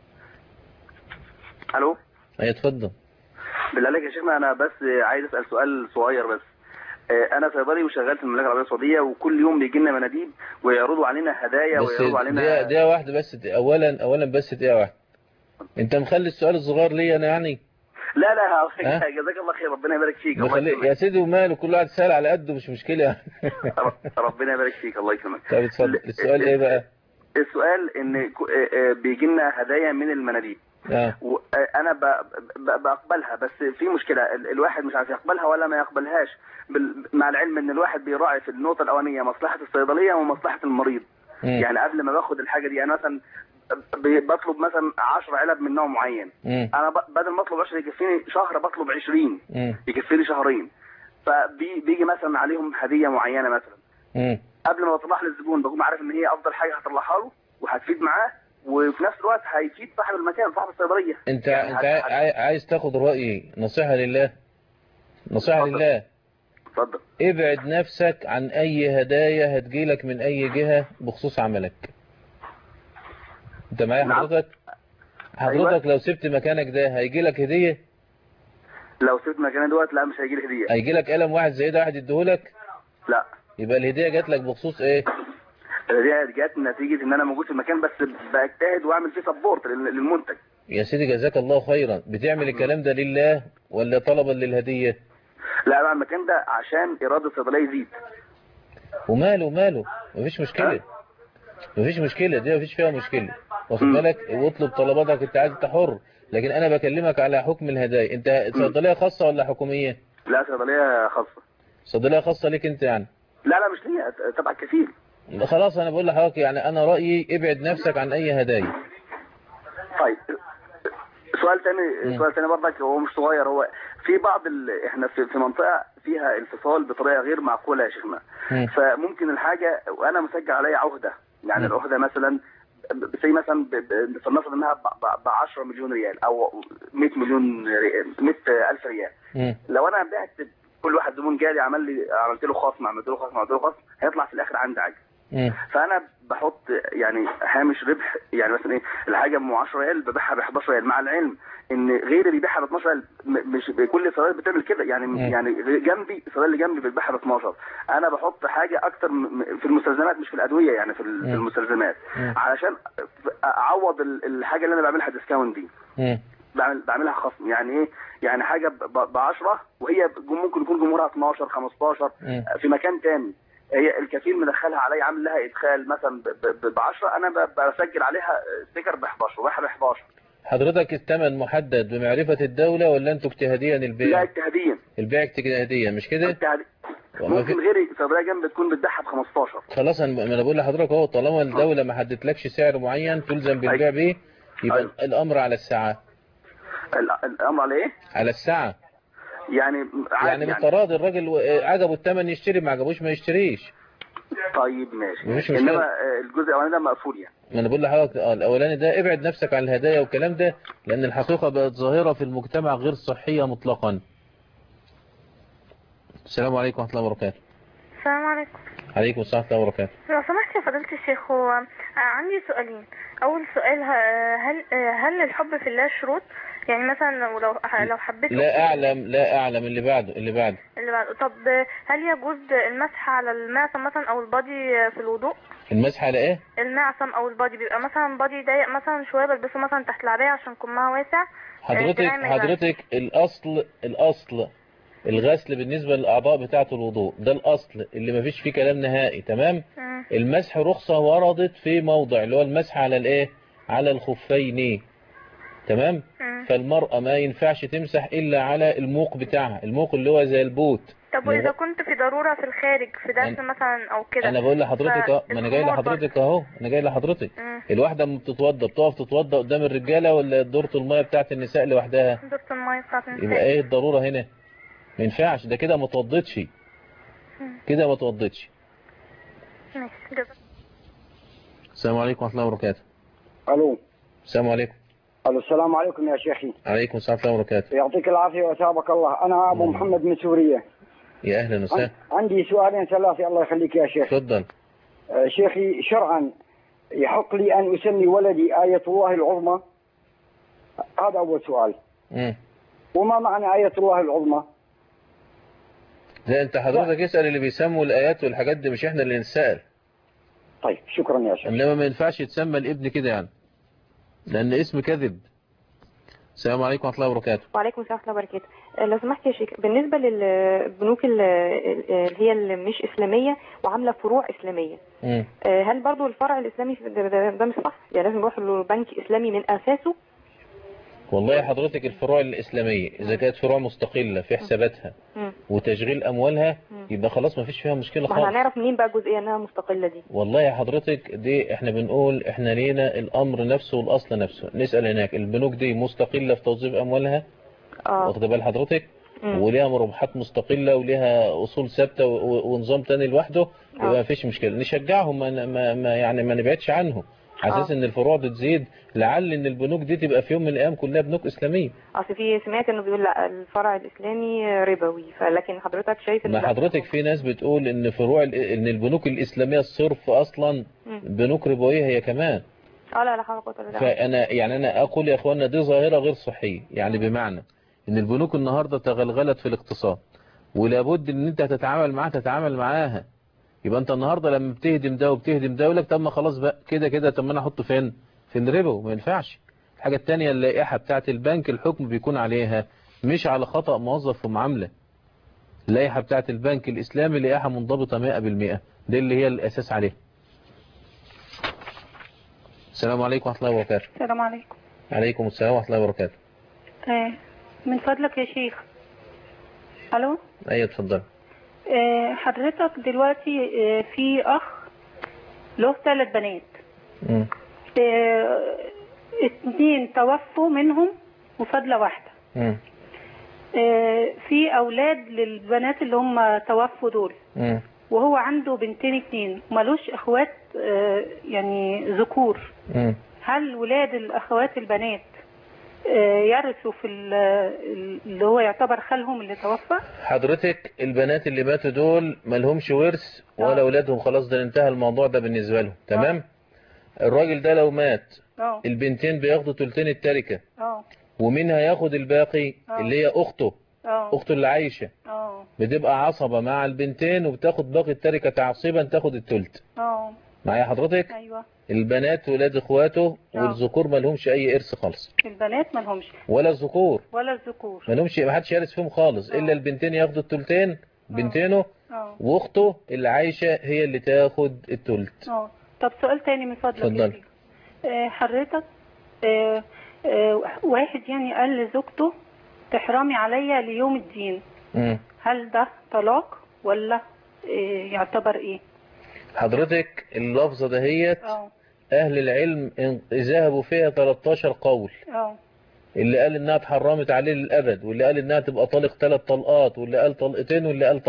الو أي اتفضل بالله عليك يا شيخنا انا بس عايز اسال سؤال صغير بس آه، انا صيدلي وشغال في المملكه العربيه السعوديه وكل يوم بيجي لنا مناديب ويعرضوا علينا هدايا بس ويعرضوا علينا دقيقة دقيقة واحدة بس أولا أولا بس دقيقة واحدة أنت مخلي السؤال الصغير لي أنا يعني لا لا ها؟ جزاك الله خير ربنا يبارك فيك الله مخلي... يكرمك يا سيدي وماله كل واحد سأل على قده مش مشكلة يعني ربنا يبارك فيك الله يكرمك طب اتفضل السؤال إيه بقى؟ السؤال ان كو- آه، آه، بيجي لنا هدايا من المناديب آه. وانا ب- ب- بقبلها بس في مشكله ال- الواحد مش عارف يقبلها ولا ما يقبلهاش بال- مع العلم ان الواحد بيراعي في النقطه الاولانيه مصلحه الصيدليه ومصلحه المريض مم. يعني قبل ما باخد الحاجه دي انا مثلا ب- بطلب مثلا 10 علب من نوع معين مم. انا ب- بدل ما اطلب 10 يكفيني شهر بطلب 20 مم. يكفيني شهرين فبيجي مثلا عليهم هديه معينه مثلا مم. قبل ما بطلعها للزبون بكون عارف ان هي افضل حاجه هطلعها له وهتفيد معاه وفي نفس الوقت هيفيد صاحب المكان صاحب الصيدليه أنت يعني أنت هت- عاي... عايز تاخد رأيي نصيحة لله نصيحة لله اتفضل ابعد نفسك عن أي هدايا هتجيلك من أي جهة بخصوص عملك أنت معايا حضرتك؟ حضرتك لو سبت مكانك ده هيجيلك هدية لو سبت مكاني دوت لا مش هيجي لي هديه هيجيلك قلم واحد زي ده واحد يديهولك لا يبقى الهدية جات لك بخصوص ايه الهديه جت نتيجه ان انا موجود في المكان بس بجتهد واعمل فيه سبورت للمنتج يا سيدي جزاك الله خيرا بتعمل الكلام ده لله ولا طلبا للهدية لا انا المكان ده عشان ايراد الصيدليه يزيد وماله ماله مفيش مشكلة مفيش مشكلة دي مفيش فيها مشكلة واخد بالك واطلب طلباتك انت عايز انت حر لكن انا بكلمك على حكم الهدايا انت صيدلية خاصة ولا حكومية لا صيدليه خاصه صيدلية خاصة ليك انت يعني لا لا مش ليا تبع كفيل خلاص انا بقول لحضرتك يعني انا رأيي ابعد نفسك عن اي هدايا طيب سؤال تاني سؤال تاني برضك هو مش صغير هو في بعض ال... احنا في, في منطقه فيها انفصال بطريقه غير معقوله يا شيخنا مم. فممكن الحاجه وانا مسجل عليا عهده يعني مم. العهده مثلا زي مثلا ب- ب- فلنفرض انها ب 10 مليون ريال او 100 مليون ريال 100 الف ريال مم. لو انا بعت كل واحد زبون جالي عمل لي عملت له خصم عملت له خصم عملت له خصم هيطلع في الاخر عندي عجز مم. فانا بحط يعني هامش ربح يعني مثلا ايه الحاجه ام 10 ريال ببيعها ب 11 ريال مع العلم ان غيري بيبيعها ب 12 ريال م- مش كل الصيدليات بتعمل كده يعني مم. يعني جنبي الصيدليه اللي جنبي بتبيعها ب 12 انا بحط حاجه اكتر م- في المستلزمات مش في الادويه يعني في ال- في مم. المستلزمات مم. علشان اعوض ال- الحاجه اللي انا بعملها ديسكاونت دي مم. بعمل بعملها خصم يعني ايه يعني حاجه ب 10 وهي ممكن يكون جمهورها 12 15 مم. في مكان تاني هي الكفيل مدخلها عليا عامل لها ادخال مثلا ب 10 انا ب- بسجل عليها ستيكر ب 11 وبيعها ب 11 حضرتك الثمن محدد بمعرفة الدولة ولا انتوا اجتهاديا لا البيع اجتهاديا البيع اجتهاديا مش كده اجتهاديا وما في- ممكن غيري صيدليه جنب تكون بتبيعها ب 15 خلاص انا ما انا بقول لحضرتك اهو طالما الدولة ما حددتلكش سعر معين تلزم بالبيع بيه يبقى أيوة. الامر على الساعة ال- الامر على ايه؟ على الساعة يعني عادي يعني بالتراضي الراجل و- عجبه الثمن يشتري ما عجبوش ما يشتريش طيب ماشي مفيش مشكلة. انما آه، الجزء الاولاني ده مقفول يعني ما انا بقول لحضرتك اه الاولاني ده ابعد نفسك عن الهدايا والكلام ده لان الحقيقة بقت ظاهرة في المجتمع غير صحية مطلقا السلام عليكم ورحمة الله وبركاته السلام عليكم عليكم السلام ورحمة الله وبركاته لو سمحت يا فضيلة الشيخ هو آه، عندي سؤالين أول سؤال ه- هل آه، هل الحب في الله شروط يعني مثلا لو لو لو حبيت لا اعلم لا اعلم اللي بعده اللي بعده اللي بعده طب آه، هل يجوز المسح على المعصم مثلا أو البادي آه، في الوضوء المسح على ايه المعصم أو البادي بيبقى مثلا بادي ضيق مثلا شوية بلبسه مثلا تحت العباية عشان كمها واسع آه، حضرتك دراعي ما يبانش. حضرتك الاصل الاصل الغسل بالنسبة للاعضاء بتاعة الوضوء ده الاصل اللي ما فيش فيه كلام نهائي تمام مم. المسح رخصة وردت في موضع اللي هو المسح على الايه على الخفين تمام مم. فالمرأة ما ينفعش تمسح الا على الموق بتاعها الموق اللي هو زي البوت طب وإذا كنت في ضرورة في الخارج في درس مثلا أو كده انا بقول لحضرتك اه ما انا جاي فالخمار لحضرتك اهو انا جاي لحضرتك مم. الواحدة لما بتتوضى بتقف تتوضى قدام الرجالة ولا دورة المية بتاعت النساء لوحدها دورة المية بتاعت النساء. يبقى ايه الضرورة هنا ما ينفعش ده كده ما توضتش مم. كده ما توضتش ماشي جزاك السلام عليكم ورحمة الله وبركاته الو السلام عليكم الو السلام عليكم يا شيخي عليكم السلام ورحمة الله وبركاته يعطيك العافيه وثابك الله انا ابو محمد من سوريا يا اهلا وسهلا عندي سؤالين ثلاثه الله يخليك يا شيخ تفضل آه، شيخي شرعا يحق لي ان اسمي ولدي آية الله العظمى هذا اول سؤال مم. وما معنى آية الله العظمى لا انت حضرتك اسأل اللي بيسموا الآيات والحاجات دي مش احنا اللي نسأل طيب شكرا يا شيخ انما ما ينفعش يتسمى الابن كده يعني لان اسم كذب السلام عليكم ورحمة الله وبركاته وعليكم السلام ورحمة الله وبركاته آه، لو سمحت يا شيخ بالنسبة للبنوك ال- اللي هي اللي مش إسلامية وعاملة فروع إسلامية مم. آه، هل برضو الفرع الإسلامي في- ده, ده, ده مش صح يعني لازم يروح له بنك إسلامي من أساسه والله حضرتك الفروع الإسلامية إذا كانت فروع مستقلة في حساباتها مم. وتشغيل أموالها يبقى خلاص ما فيش فيها مشكلة ما احنا خالص هنعرف منين بقى الجزئية انها مستقلة دي والله يا حضرتك دي احنا بنقول احنا لينا الأمر نفسه والأصل نفسه نسأل هناك البنوك دي مستقلة في توظيف أموالها اه واخد بال حضرتك مم. وليها مربحات مستقلة وليها أصول ثابتة و- و- ونظام تاني لوحده يبقى ما فيش مشكلة نشجعهم ما ما ما- يعني ما نبعدش عنهم على اساس ان الفروع دي تزيد لعل ان البنوك دي تبقى في يوم من الايام كلها بنوك اسلاميه اصل في سمعت انه بيقول لا الفرع الإسلامي ربوي فلكن حضرتك شايف إن ما لا. حضرتك في ناس بتقول ان فروع ال- ان البنوك الاسلاميه الصرف اصلا مم. بنوك ربويه هي كمان اه لا لا حول ولا قوة الا بالله فانا يعني انا اقول يا اخوانا دي ظاهره غير صحيه يعني بمعنى ان البنوك النهارده تغلغلت في الاقتصاد ولابد ان انت تتعامل معاها تتعامل معاها يبقى انت النهارده لما بتهدم ده وبتهدم ده يقول لك طب ما خلاص بقى كده كده طب ما انا احطه فين في الربا ما ينفعش الحاجه الثانيه اللائحه بتاعه البنك الحكم بيكون عليها مش على خطأ موظف في معامله اللائحه بتاعه البنك الاسلامي لائحه منضبطه 100% دي اللي هي الاساس عليها السلام عليكم ورحمه الله وبركاته السلام عليكم عليكم السلام ورحمه الله وبركاته آه من فضلك يا شيخ الو ايوه اتفضل آه حضرتك دلوقتي آه في اخ له ثلاث بنات مم. آه اتنين توفوا منهم وفاضله واحده مم. آه في اولاد للبنات اللي هم توفوا دول مم. وهو عنده بنتين اتنين ملوش اخوات آه يعني ذكور مم. هل ولاد الاخوات البنات آه، يرثوا في ال- اللي هو يعتبر خالهم اللي توفى حضرتك البنات اللي ماتوا دول مالهمش ورث ولا اولادهم خلاص ده انتهى الموضوع ده بالنسبه لهم تمام الراجل ده لو مات اه البنتين بياخدوا تلتين التركه اه ومين هياخد الباقي آه. اللي هي اخته اه اخته اللي عايشه اه بتبقى عصبه مع البنتين وبتاخد باقي التركه تعصيبا تاخد التلت اه معايا حضرتك ايوه البنات ولاد اخواته آه. والذكور مالهمش اي ارث خالص البنات مالهمش ولا الذكور ولا الذكور مالهمش ما حدش يرث فيهم خالص الا البنتين ياخدوا التلتين بنتينه اه واخته اللي عايشه هي اللي تاخد التلت اه طب سؤال تاني من فضلك يا اتفضل شيخ. آه، حضرتك آه، آه، واحد يعني قال لزوجته تحرمي عليا ليوم الدين مم. هل ده طلاق ولا آه، يعتبر ايه حضرتك اللفظه دهيت اه اهل العلم ان- ذهبوا فيها 13 قول اه اللي قال انها اتحرمت عليه للابد واللي قال انها تبقى طلق ثلاث طلقات واللي قال طلقتين واللي قال طلقه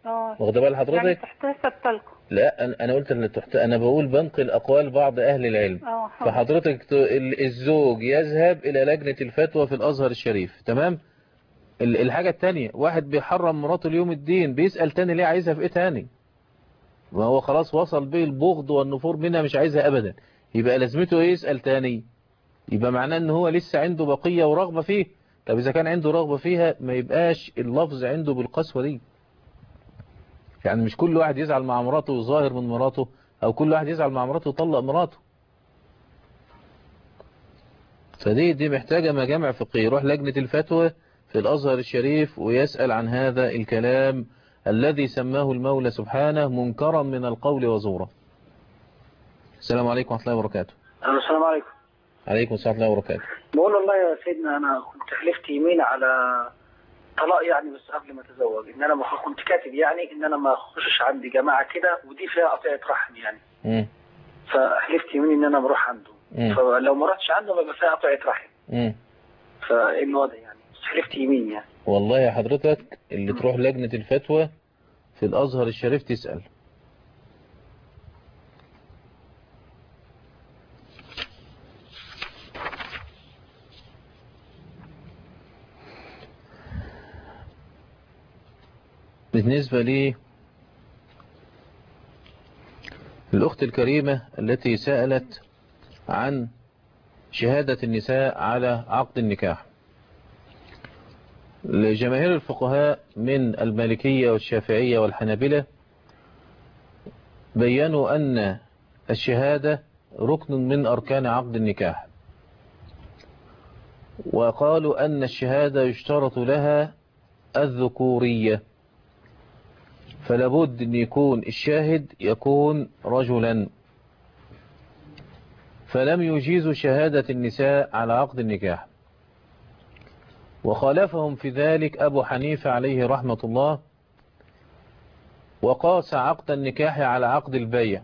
اه واخده بال يعني حضرتك تحتسب تلقى لا أنا- انا قلت ان تحت انا بقول بنقل اقوال بعض اهل العلم اه حاضر. فحضرتك ت- ال- الزوج يذهب الى لجنة الفتوى في الازهر الشريف تمام ال- الحاجة التانية واحد بيحرم مراته ليوم الدين بيسأل تاني ليه عايزها في ايه تاني ما هو خلاص وصل به البغض والنفور منها مش عايزها ابدا يبقى لازمته ايه يسأل تاني يبقى معناه ان هو لسه عنده بقية ورغبة فيه طب اذا كان عنده رغبة فيها ما يبقاش اللفظ عنده بالقسوة دي يعني مش كل واحد يزعل مع مراته ويظاهر من مراته او كل واحد يزعل مع مراته ويطلق مراته فدي دي محتاجة مجامع فقهية يروح لجنة الفتوى في الازهر الشريف ويسأل عن هذا الكلام الذي سماه المولى سبحانه منكرا من القول وزورا السلام عليكم ورحمة الله وبركاته ألو، السلام عليكم عليكم السلام ورحمة الله وبركاته بقول والله يا سيدنا انا كنت حلفت يمين على طلاق يعني بس قبل ما اتزوج ان انا ما كنت كاتب يعني ان انا ما اخشش عند جماعه كده ودي فيها قطيعه رحم يعني مم. فحلفت يمين ان انا بروح عنده مم. فلو ما رحتش عنده بيبقى فيها قطيعه رحم مم. فايه الوضع يعني بس حلفت يمين يعني والله يا حضرتك اللي تروح لجنة الفتوى في الازهر الشريف تسأل بالنسبة لي الأخت الكريمة التي سألت عن شهادة النساء على عقد النكاح لجماهير الفقهاء من المالكية والشافعية والحنابلة بيّنوا أن الشهادة ركن من أركان عقد النكاح وقالوا أن الشهادة يشترط لها الذكورية فلابد أن يكون الشاهد يكون رجلا فلم يجيزوا شهادة النساء على عقد النكاح وخالفهم في ذلك أبو حنيفة عليه رحمة الله وقاس عقد النكاح على عقد البيع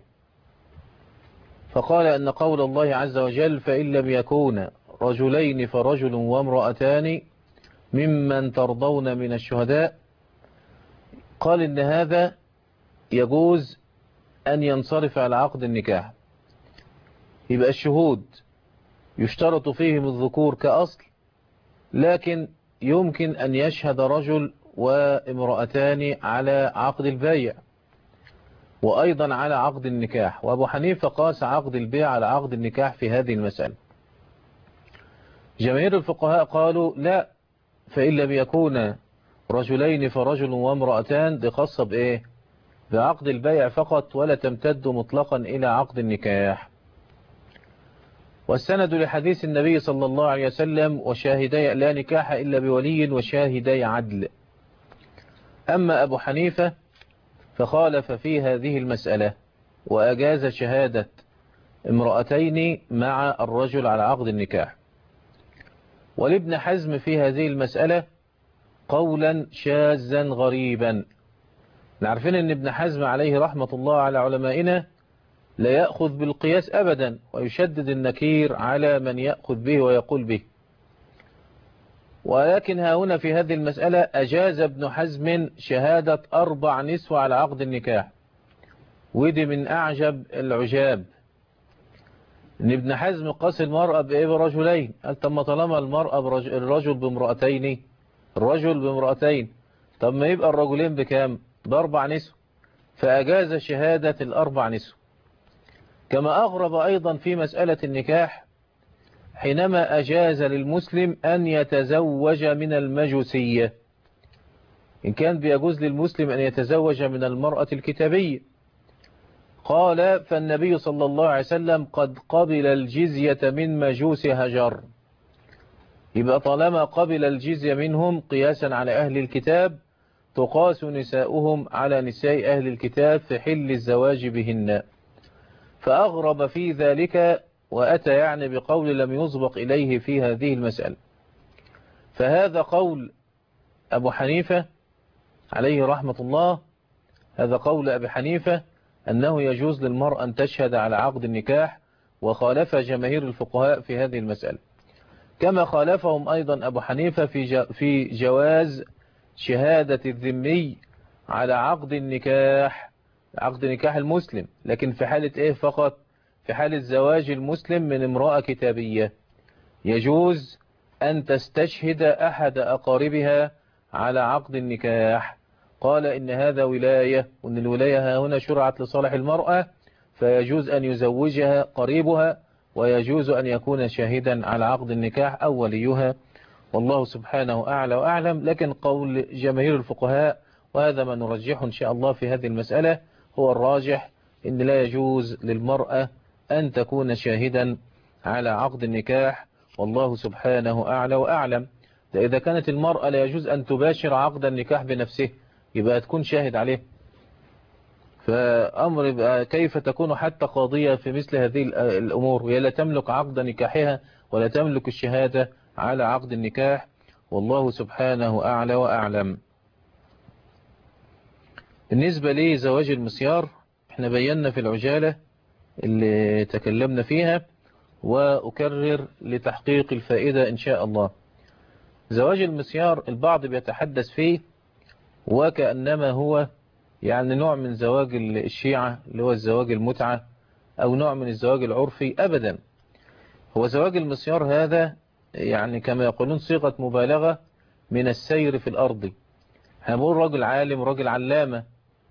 فقال أن قول الله عز وجل فإن لم يكون رجلين فرجل وامرأتان ممن ترضون من الشهداء قال إن هذا يجوز أن ينصرف على عقد النكاح يبقى الشهود يشترط فيهم الذكور كأصل لكن يمكن أن يشهد رجل وامرأتان على عقد البيع وأيضا على عقد النكاح وأبو حنيفة قاس عقد البيع على عقد النكاح في هذه المسألة جماهير الفقهاء قالوا لا فإن لم يكون رجلين فرجل وامرأتان دي خاصة بإيه بعقد البيع فقط ولا تمتد مطلقا إلى عقد النكاح والسند لحديث النبي صلى الله عليه وسلم وشاهدي لا نكاح إلا بولي وشاهدي عدل أما أبو حنيفة فخالف في هذه المسألة وأجاز شهادة امرأتين مع الرجل على عقد النكاح ولابن حزم في هذه المسألة قولا شاذا غريبا نعرفين ان ابن حزم عليه رحمة الله على علمائنا لا يأخذ بالقياس أبدا ويشدد النكير على من يأخذ به ويقول به ولكن ها هنا في هذه المسألة أجاز ابن حزم شهادة أربع نسوة على عقد النكاح ودي من أعجب العجاب ان ابن حزم قاس المرأة بإيه برجلين قال طب ما طالما المرأة برج... الرجل بامرأتين الرجل بامرأتين طب ما يبقى الرجلين بكام بأربع نسوة فأجاز شهادة الأربع نسوة كما أغرب أيضا في مسألة النكاح حينما أجاز للمسلم أن يتزوج من المجوسية إن كان بيجوز للمسلم أن يتزوج من المرأة الكتابية قال فالنبي صلى الله عليه وسلم قد قبل الجزية من مجوس هجر يبقى طالما قبل الجزية منهم قياسا على أهل الكتاب تقاس نساؤهم على نساء أهل الكتاب في حل الزواج بهن فأغرب في ذلك وأتى يعني بقول لم يسبق إليه في هذه المسألة فهذا قول أبو حنيفة عليه رحمة الله هذا قول أبي حنيفة أنه يجوز للمرأة أن تشهد على عقد النكاح وخالف جماهير الفقهاء في هذه المسألة كما خالفهم أيضا أبو حنيفة في في جواز شهادة الذمي على عقد النكاح عقد نكاح المسلم لكن في حالة ايه فقط في حالة زواج المسلم من امرأة كتابية يجوز أن تستشهد أحد أقاربها على عقد النكاح قال إن هذا ولاية وأن الولاية هنا شرعت لصالح المرأة فيجوز أن يزوجها قريبها ويجوز أن يكون شاهدا على عقد النكاح أو وليها والله سبحانه أعلى وأعلم لكن قول جماهير الفقهاء وهذا ما نرجحه إن شاء الله في هذه المسألة هو الراجح إن لا يجوز للمرأة أن تكون شاهدا على عقد النكاح والله سبحانه أعلى وأعلم ده إذا كانت المرأة لا يجوز أن تباشر عقد النكاح بنفسه يبقى تكون شاهد عليه فأمر يبقى كيف تكون حتى قاضية في مثل هذه الأمور وهي لا تملك عقد نكاحها ولا تملك الشهادة على عقد النكاح والله سبحانه أعلى وأعلم بالنسبة لزواج المسيار احنا بينا في العجالة اللي تكلمنا فيها وأكرر لتحقيق الفائدة إن شاء الله زواج المسيار البعض بيتحدث فيه وكأنما هو يعني نوع من زواج الشيعة اللي هو الزواج المتعة أو نوع من الزواج العرفي أبدا هو زواج المسيار هذا يعني كما يقولون صيغة مبالغة من السير في الأرض هنقول رجل عالم رجل علامة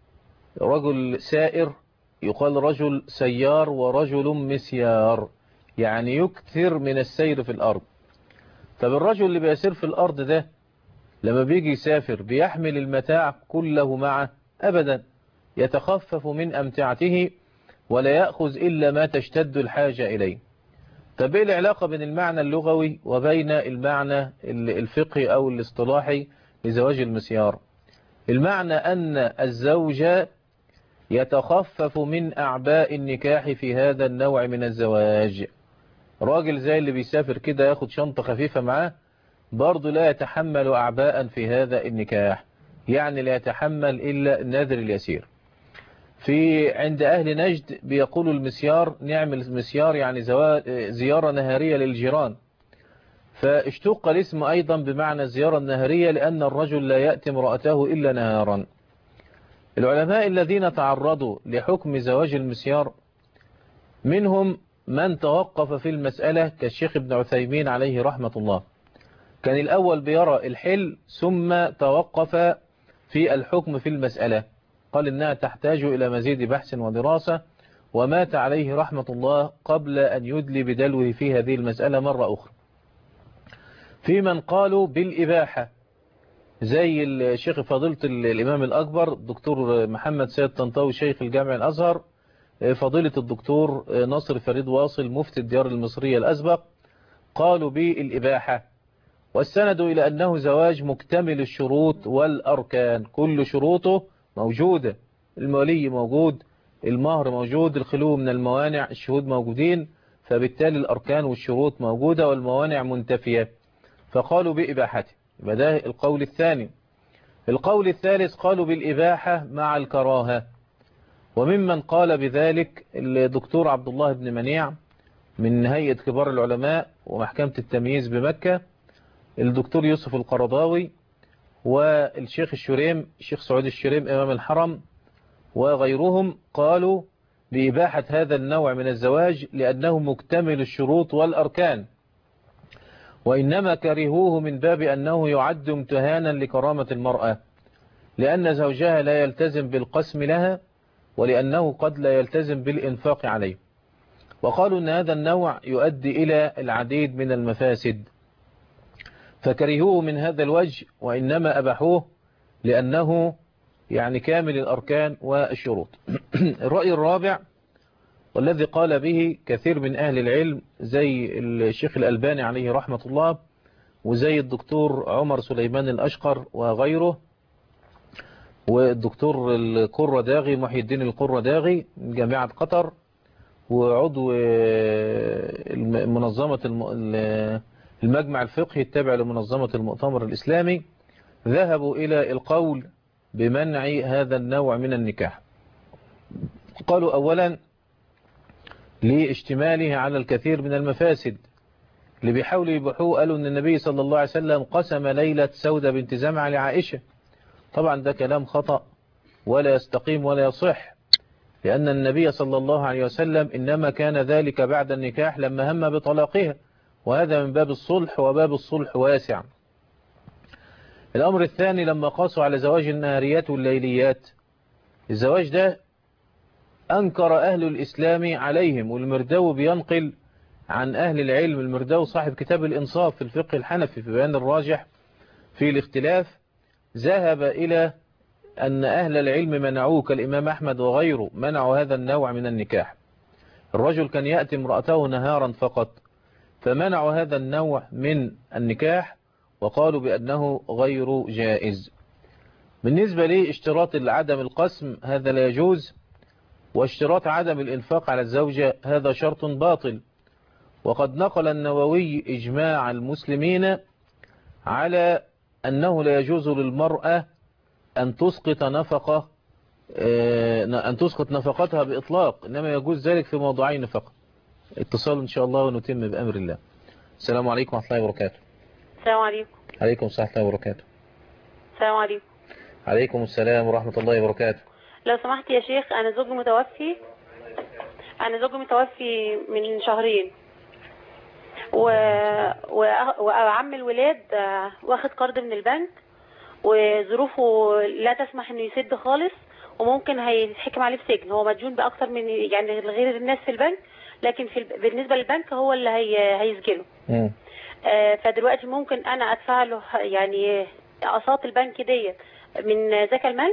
رجل سائر يقال رجل سيار ورجل مسيار يعني يكثر من السير في الأرض طب الرجل اللي بيسير في الأرض ده لما بيجي يسافر بيحمل المتاع كله معه أبدا يتخفف من أمتعته ولا يأخذ إلا ما تشتد الحاجة إليه طب ايه العلاقة بين المعنى اللغوي وبين المعنى الفقهي أو الاصطلاحي لزواج المسيار المعنى أن الزوج يتخفف من أعباء النكاح في هذا النوع من الزواج راجل زي اللي بيسافر كده ياخد شنطة خفيفة معاه برضه لا يتحمل أعباء في هذا النكاح يعني لا يتحمل إلا النذر اليسير في عند أهل نجد بيقولوا المسيار نعمل المسيار يعني زيارة نهارية للجيران فاشتق الاسم أيضا بمعنى الزيارة النهارية لأن الرجل لا يأتي امرأته إلا نهارا العلماء الذين تعرضوا لحكم زواج المسيار منهم من توقف في المسألة كالشيخ ابن عثيمين عليه رحمة الله كان الأول بيرى الحل ثم توقف في الحكم في المسألة قال إنها تحتاج إلى مزيد بحث ودراسة ومات عليه رحمة الله قبل أن يدلي بدلوه في هذه المسألة مرة أخرى في من قالوا بالإباحة زي الشيخ فضيلة الإمام الأكبر الدكتور محمد سيد طنطاوي شيخ الجامع الأزهر فضيلة الدكتور ناصر فريد واصل مفتي الديار المصرية الأسبق قالوا بالإباحة والسند إلى أنه زواج مكتمل الشروط والأركان كل شروطه موجودة المولي موجود المهر موجود الخلو من الموانع الشهود موجودين فبالتالي الأركان والشروط موجودة والموانع منتفية فقالوا بإباحته يبقى ده القول الثاني القول الثالث قالوا بالإباحة مع الكراهة وممن قال بذلك الدكتور عبد الله بن منيع من هيئة كبار العلماء ومحكمة التمييز بمكة الدكتور يوسف القرضاوي والشيخ الشريم الشيخ سعود الشريم إمام الحرم وغيرهم قالوا بإباحة هذا النوع من الزواج لأنه مكتمل الشروط والأركان وإنما كرهوه من باب أنه يعد امتهانا لكرامة المرأة لأن زوجها لا يلتزم بالقسم لها ولأنه قد لا يلتزم بالإنفاق عليه وقالوا أن هذا النوع يؤدي إلى العديد من المفاسد فكرهوه من هذا الوجه وإنما أبحوه لأنه يعني كامل الأركان والشروط الرأي الرابع والذي قال به كثير من أهل العلم زي الشيخ الألباني عليه رحمة الله وزي الدكتور عمر سليمان الأشقر وغيره والدكتور القرة داغي محي الدين القرة داغي من جامعة قطر وعضو منظمة المجمع الفقهي التابع لمنظمة المؤتمر الإسلامي ذهبوا إلى القول بمنع هذا النوع من النكاح قالوا أولا لاشتماله على الكثير من المفاسد اللي بيحاولوا يبحوه قالوا أن النبي صلى الله عليه وسلم قسم ليلة سودة بنت زمعة لعائشة طبعا ده كلام خطأ ولا يستقيم ولا يصح لأن النبي صلى الله عليه وسلم إنما كان ذلك بعد النكاح لما هم بطلاقها وهذا من باب الصلح وباب الصلح واسع الأمر الثاني لما قاسوا على زواج النهاريات والليليات الزواج ده أنكر أهل الإسلام عليهم والمرداو بينقل عن أهل العلم المرداو صاحب كتاب الإنصاف في الفقه الحنفي في بيان الراجح في الاختلاف ذهب إلى أن أهل العلم منعوه كالإمام أحمد وغيره منعوا هذا النوع من النكاح الرجل كان يأتي امرأته نهارا فقط فمنعوا هذا النوع من النكاح وقالوا بأنه غير جائز بالنسبة لي اشتراط عدم القسم هذا لا يجوز واشتراط عدم الإنفاق على الزوجة هذا شرط باطل وقد نقل النووي إجماع المسلمين على أنه لا يجوز للمرأة أن تسقط نفقة أن تسقط نفقتها بإطلاق إنما يجوز ذلك في موضوعين فقط اتصال إن شاء الله ونتم بأمر الله السلام عليكم ورحمة الله وبركاته السلام عليكم عليكم السلام ورحمة الله وبركاته السلام عليكم عليكم السلام ورحمة الله وبركاته لو سمحت يا شيخ أنا زوجي متوفي أنا زوجي متوفي من شهرين و... و... وعم الولاد واخد قرض من البنك وظروفه لا تسمح انه يسد خالص وممكن هيتحكم عليه بسجن هو مديون باكتر من يعني غير الناس في البنك لكن في ال... بالنسبه للبنك هو اللي هي... هيسجنه آه فدلوقتي ممكن انا ادفع له يعني اقساط البنك ديت من زكاة المال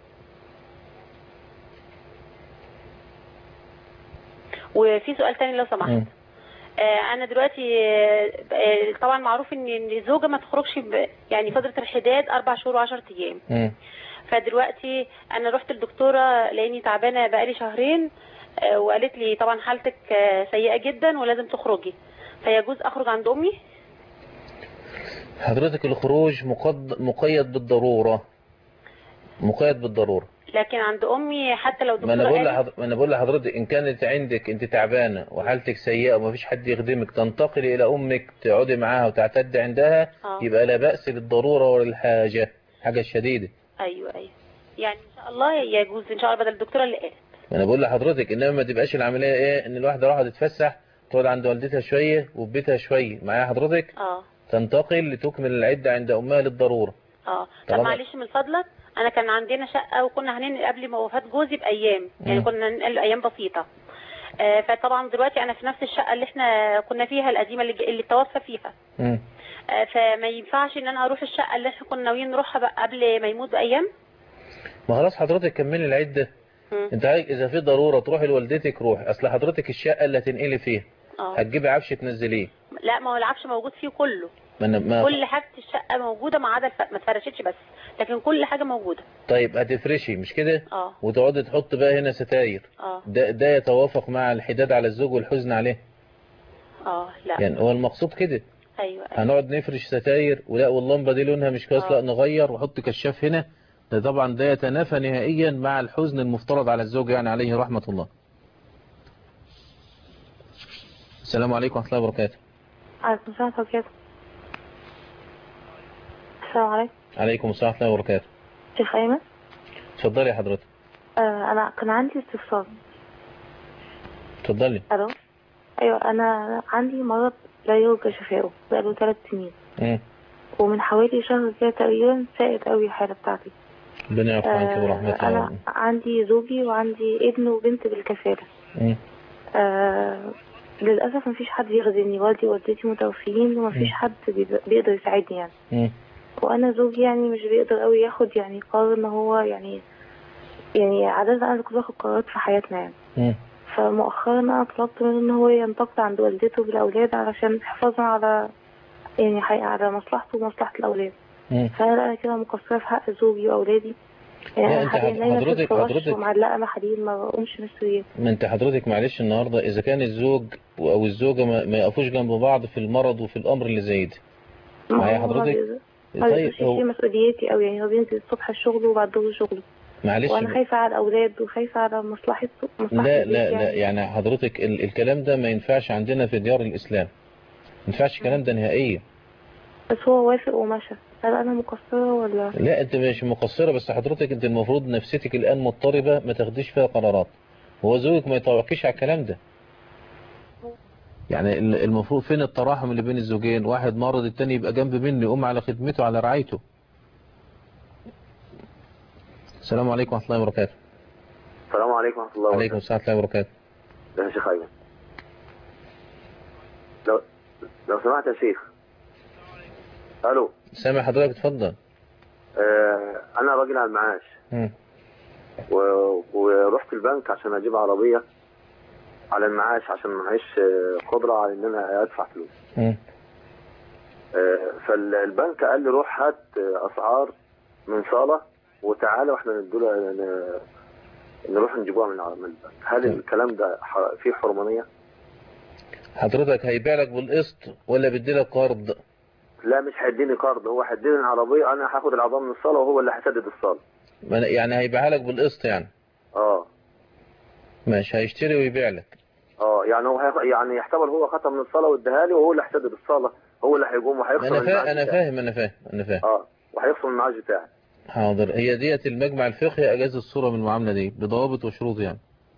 وفي سؤال تاني لو سمحت انا دلوقتي طبعا معروف ان الزوجه ما تخرجش يعني فتره الحداد اربع شهور وعشر ايام فدلوقتي انا رحت الدكتوره لاني تعبانه بقالي شهرين وقالت لي طبعا حالتك سيئه جدا ولازم تخرجي فيجوز اخرج عند امي حضرتك الخروج مقد... مقيد بالضروره مقيد بالضروره لكن عند امي حتى لو ما انا بقول لحضر... ما انا بقول لحضرتك ان كانت عندك انت تعبانه وحالتك سيئه وما فيش حد يخدمك تنتقلي الى امك تقعدي معاها وتعتدي عندها آه. يبقى لا باس للضروره وللحاجه حاجه شديده ايوه ايوه يعني ان شاء الله يجوز ان شاء الله بدل الدكتوره اللي قالت ما انا بقول لحضرتك انما ما تبقاش العمليه ايه ان الواحده راحت تتفسح تقعد عند والدتها شويه وفي بيتها شويه معايا حضرتك اه تنتقل لتكمل العده عند امها للضروره اه طب معلش من فضلك انا كان عندنا شقه وكنا هننقل قبل ما وفاه جوزي بايام يعني مم. كنا هننقل ايام بسيطه آه فطبعا دلوقتي انا في نفس الشقه اللي احنا كنا فيها القديمه اللي, اللي توفى فيها مم. آه فما ينفعش ان انا اروح الشقه اللي احنا كنا ناويين نروحها بقى قبل ما يموت بايام ما خلاص حضرتك كملي العده مم. انت عايز اذا في ضروره تروحي لوالدتك روح اصل حضرتك الشقه اللي هتنقلي فيها اه هتجيبي عفش تنزليه لا ما هو العفش موجود فيه كله ما أنا ما كل حاجه الشقه موجوده ما عدا الف... ما اتفرشتش بس لكن كل حاجه موجوده طيب هتفرشي مش كده اه وتقعدي تحط بقى هنا ستاير اه ده ده يتوافق مع الحداد على الزوج والحزن عليه اه لا يعني هو المقصود كده ايوه ايوه هنقعد نفرش ستاير ولا واللمبه دي لونها مش كويس آه. لا نغير وحط كشاف هنا ده طبعا ده يتنافى نهائيا مع الحزن المفترض على الزوج يعني عليه رحمه الله السلام عليكم ورحمه الله وبركاته عليكم السلام ورحمة الله السلام عليكم عليكم السلام ورحمه الله وبركاته شيخ أيمن اتفضلي يا حضرتك آه أنا كان عندي استفسار اتفضلي ألو أيوة أنا عندي مرض لا يرجى شفاؤه بقاله ثلاث سنين مم. ومن حوالي شهر كده تقريبا ساءت أوي الحالة بتاعتي ربنا يعفو عنك ورحمته أنا عندي زوجي وعندي ابن وبنت بالكفالة مم. آه للأسف مفيش حد يخدمني والدي ووالدتي متوفيين ومفيش حد بي- بيقدر يساعدني يعني مم. وانا زوجي يعني مش بيقدر قوي ياخد يعني قرار ان هو يعني يعني عادة انا اللي كنت باخد قرارات في حياتنا يعني مم. فمؤخرا انا طلبت منه ان هو ينتقل عند والدته بالاولاد علشان حفاظا على يعني حي- على مصلحته ومصلحة الاولاد مم. فهل انا كده مقصرة في حق زوجي واولادي يعني لا، انا أنت حاليا حض- نايمة في حضرتك- الفراش حضرتك- ومعلقة محاليل ما بقومش من السرير ما انت حضرتك معلش النهارده اذا كان الزوج او الزوجه ما, ما يقفوش جنب بعض في المرض وفي الامر اللي زي ده معايا ما هو حضرتك ما طيب بيبقاش هو في مسؤولياتي قوي يعني هو بينزل الصبح الشغل وبعد الظهر شغله معلش وانا خايفة على الاولاد وخايفة على مصلحة مصلحة لا البيت لا لا يعني. يعني حضرتك ال الكلام ده ما ينفعش عندنا في ديار الاسلام ما ينفعش الكلام ده نهائيا بس هو وافق ومشى هل انا مقصرة ولا لا انت مش مقصرة بس حضرتك انت المفروض نفسيتك الان مضطربة ما تاخديش فيها قرارات هو زوجك ما يطوعكيش على الكلام ده يعني ال- المفروض فين التراحم اللي بين الزوجين واحد مرض التاني يبقى جنب منه يقوم على خدمته على رعايته السلام عليكم ورحمة الله وبركاته السلام عليكم ورحمة الله وعليكم السلام ورحمة الله وبركاته ده يا شيخ أيمن لو لو سمحت يا شيخ ألو سامع حضرتك اتفضل آه أنا راجل على المعاش مم. و... ورحت البنك عشان أجيب عربية على المعاش عشان معيش آه، قدرة على إن أنا أدفع فلوس مم. آه، فالبنك قال لي روح هات آه، أسعار من صالة وتعالى واحنا ندوله ن- نروح نجيبوها من من البنك هل الكلام ده ح- فيه حرمانية؟ حضرتك هيبيع لك بالقسط ولا بيديلك قرض لا مش هيديني قرض هو هيديني العربية أنا هاخد العربية من الصالة وهو اللي هيسدد الصالة ما أنا- يعني هيبيعها لك بالقسط يعني اه ماشي هيشتري ويبيع لك اه يعني هو هيخ- يعني يعتبر هو خدها من الصالة واداها لي وهو اللي هيسدد الصالة هو اللي هيقوم وهيخصم انا المعاش فاهم انا بتاعي. فاهم انا فاهم انا فاهم اه وهيخصم المعاش بتاعي حاضر هي ديت المجمع الفقهي اجاز الصورة من المعاملة دي بضوابط وشروط يعني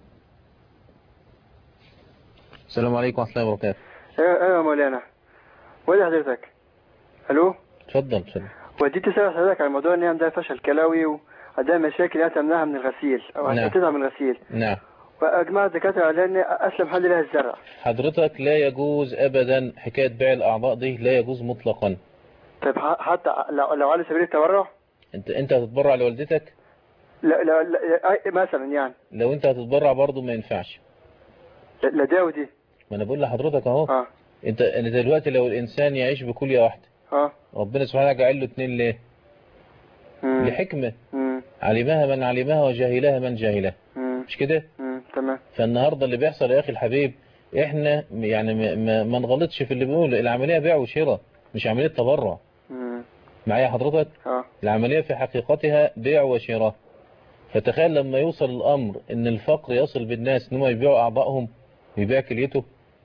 السلام عليكم ورحمة الله وبركاته ايوه ايوه يا مولانا وين حضرتك الو اتفضل اتفضل وديت اسال حضرتك على موضوع ان هي عندها فشل كلوي وعندها مشاكل يعني تمنعها من الغسيل او نعم. عشان تدعم من الغسيل نعم واجمع الدكاتره على ان اسلم حل لها الزرع حضرتك لا يجوز ابدا حكاية بيع الاعضاء دي لا يجوز مطلقا طيب ح- حتى لو, لو على سبيل التبرع انت انت هتتبرع لوالدتك لا لا, لا أي- مثلا يعني لو انت هتتبرع برضه ما ينفعش لا لا ده ودي ما انا بقول لحضرتك اهو اه انت انت دلوقتي لو الانسان يعيش بكلية واحدة اه ربنا سبحانه وتعالى جعل له اتنين ليه مم. لحكمة مم. علمها من علمها وجهلها من جهلها مم. مش كده مم. تمام فالنهاردة اللي بيحصل يا أخي الحبيب إحنا يعني ما, ما, ما نغلطش في اللي بنقوله العملية بيع وشراء مش عملية تبرع مم. معايا حضرتك اه العملية في حقيقتها بيع وشراء فتخيل لما يوصل الأمر إن الفقر يصل بالناس إنهم يبيعوا أعضائهم ويبيع كليته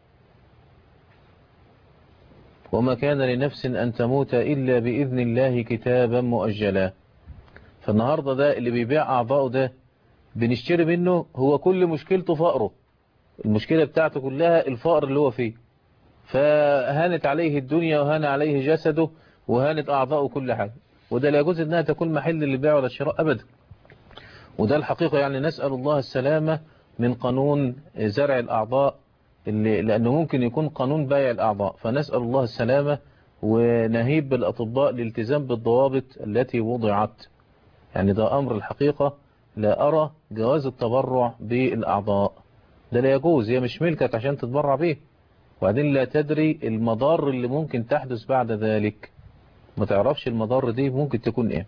وما كان لنفس أن تموت إلا بإذن الله كتابا مؤجلا فالنهاردة ده اللي بيبيع أعضائه ده بنشتري منه هو كل مشكلته فقره المشكلة بتاعته كلها الفقر اللي هو فيه فهانت عليه الدنيا وهان عليه جسده وهانت أعضاؤه كل حاجة وده لا يجوز أنها تكون محل للبيع ولا الشراء أبدا وده الحقيقة يعني نسأل الله السلامة من قانون زرع الأعضاء اللي لأنه ممكن يكون قانون بيع الأعضاء فنسأل الله السلامة ونهيب بالأطباء الالتزام بالضوابط التي وضعت يعني ده أمر الحقيقة لا أرى جواز التبرع بالأعضاء ده لا يجوز هي مش ملكك عشان تتبرع به وبعدين لا تدري المضار اللي ممكن تحدث بعد ذلك ما تعرفش المضار دي ممكن تكون ايه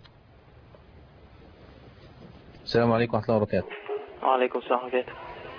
السلام عليكم ورحمة الله وبركاته وعليكم السلام ورحمة الله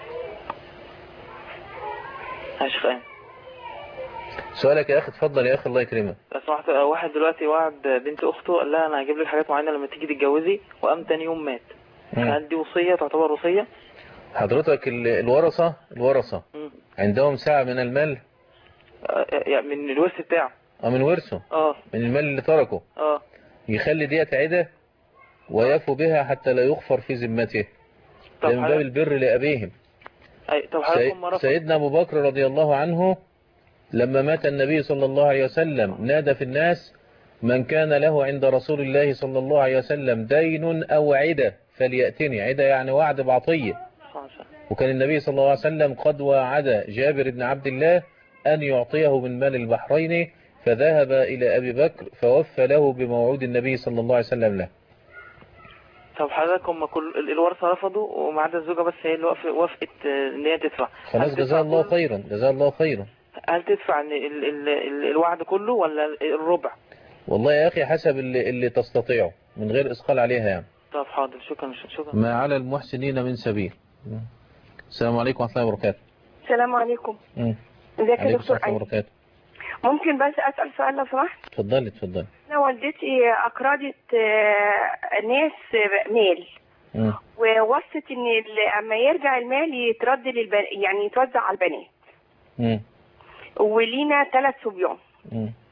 يا شيخ أيمن سؤالك يا أخي اتفضل يا أخي الله يكرمك لو سمحت واحد دلوقتي وعد بنت أخته قال لها أنا هجيب لك حاجات معينة لما تيجي تتجوزي وقام تاني يوم مات مم. هل دي وصية تعتبر وصية؟ حضرتك ال- الورثة الورثة مم. عندهم ساعة من المال آه، يعني من الورث بتاعه أو من ورثه اه من المال اللي تركه اه يخلي ديت عدة ويفوا بها حتى لا يغفر في ذمته طب ده من باب حضرتك- البر لأبيهم أي طب سي- حضرتك هم رفض سيدنا أبو بكر رضي الله عنه لما مات النبي صلى الله عليه وسلم نادى في الناس من كان له عند رسول الله صلى الله عليه وسلم دين أو عدة فليأتني عدة يعني وعد بعطية وكان النبي صلى الله عليه وسلم قد وعد جابر بن عبد الله أن يعطيه من مال البحرين فذهب إلى أبي بكر فوفى له بموعود النبي صلى الله عليه وسلم له طب حضرتك هم كل ال- الورثة رفضوا وما عدا الزوجة بس هي اللي وافق- وافقت آه، إن هي تدفع خلاص هل جزاه تدفع الله كل- خيرا جزاه الله خيرا هل تدفع إن ال ال ال الوعد كله ولا الربع؟ والله يا أخي حسب اللي, اللي تستطيعه من غير إثقال عليها يعني طب حاضر شكرا شكرا ما على المحسنين من سبيل السلام عليكم ورحمة الله وبركاته السلام عليكم مم. ازيك يا عليكم دكتور السلام أيمن وبركاته ممكن بس اسال سؤال لو سمحت اتفضلي اتفضلي انا والدتي اقرضت آه، ناس آه، مال مم. ووصت ان ال- اما يرجع المال يترد للبن... يعني يتوزع على البنات مم. ولينا ثلاث صبيان مم.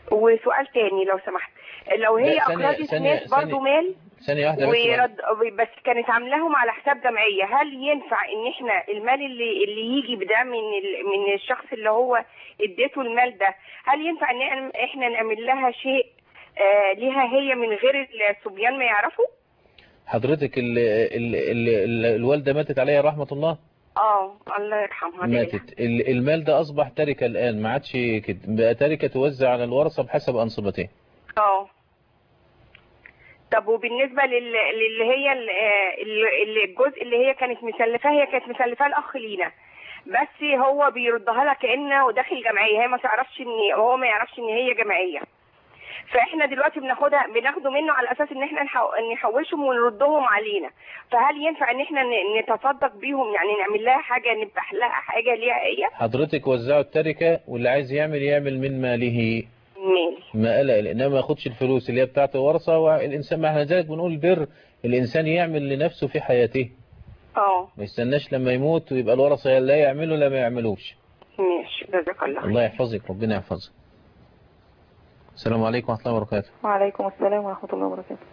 وسؤال تاني لو سمحت لو هي لا، ثانية- اقرضت ثانية- ناس برضو ثانية. مال ثانية واحدة بس ورد بس كانت عاملاهم على حساب جمعيه هل ينفع ان احنا المال اللي اللي يجي بده من ال- من الشخص اللي هو اديته المال ده هل ينفع ان إحنا- احنا نعمل لها شيء آه ليها هي من غير الصبيان ما يعرفوا حضرتك ال ال ال ال الوالدة ماتت عليها رحمة الله اه الله يرحمها لله. ماتت ال- المال ده أصبح تركة الآن ما عادش كده بقى تركة توزع على الورثة بحسب أنصبتين اه طب وبالنسبة لل... للي هي ال- آه، ال- ال- الجزء اللي هي كانت مسلفاه هي كانت مسلفاه الأخ لينا بس هو بيردها لها كأنه داخل جمعية هي ما تعرفش ان هو ما يعرفش ان هي جمعية فاحنا دلوقتي بناخدها بناخده منه على اساس ان احنا نحو- نحوشهم ونردهم علينا فهل ينفع ان احنا ن- نتصدق بيهم يعني نعمل لها حاجة نفتح لها حاجة ليها هي حضرتك وزعوا التركة واللي عايز يعمل يعمل من ماله مالي ما قلق انما ما ياخدش الفلوس اللي هي بتاعته ورثة والإنسان ما احنا ذلك بنقول بر الإنسان يعمل لنفسه في حياته اه ما يستناش لما يموت ويبقى الورثة لا يعملوا لا ما يعملوش ماشي جزاك الله الله يحفظك ربنا يحفظك السلام عليكم ورحمة الله وبركاته وعليكم السلام ورحمة الله وبركاته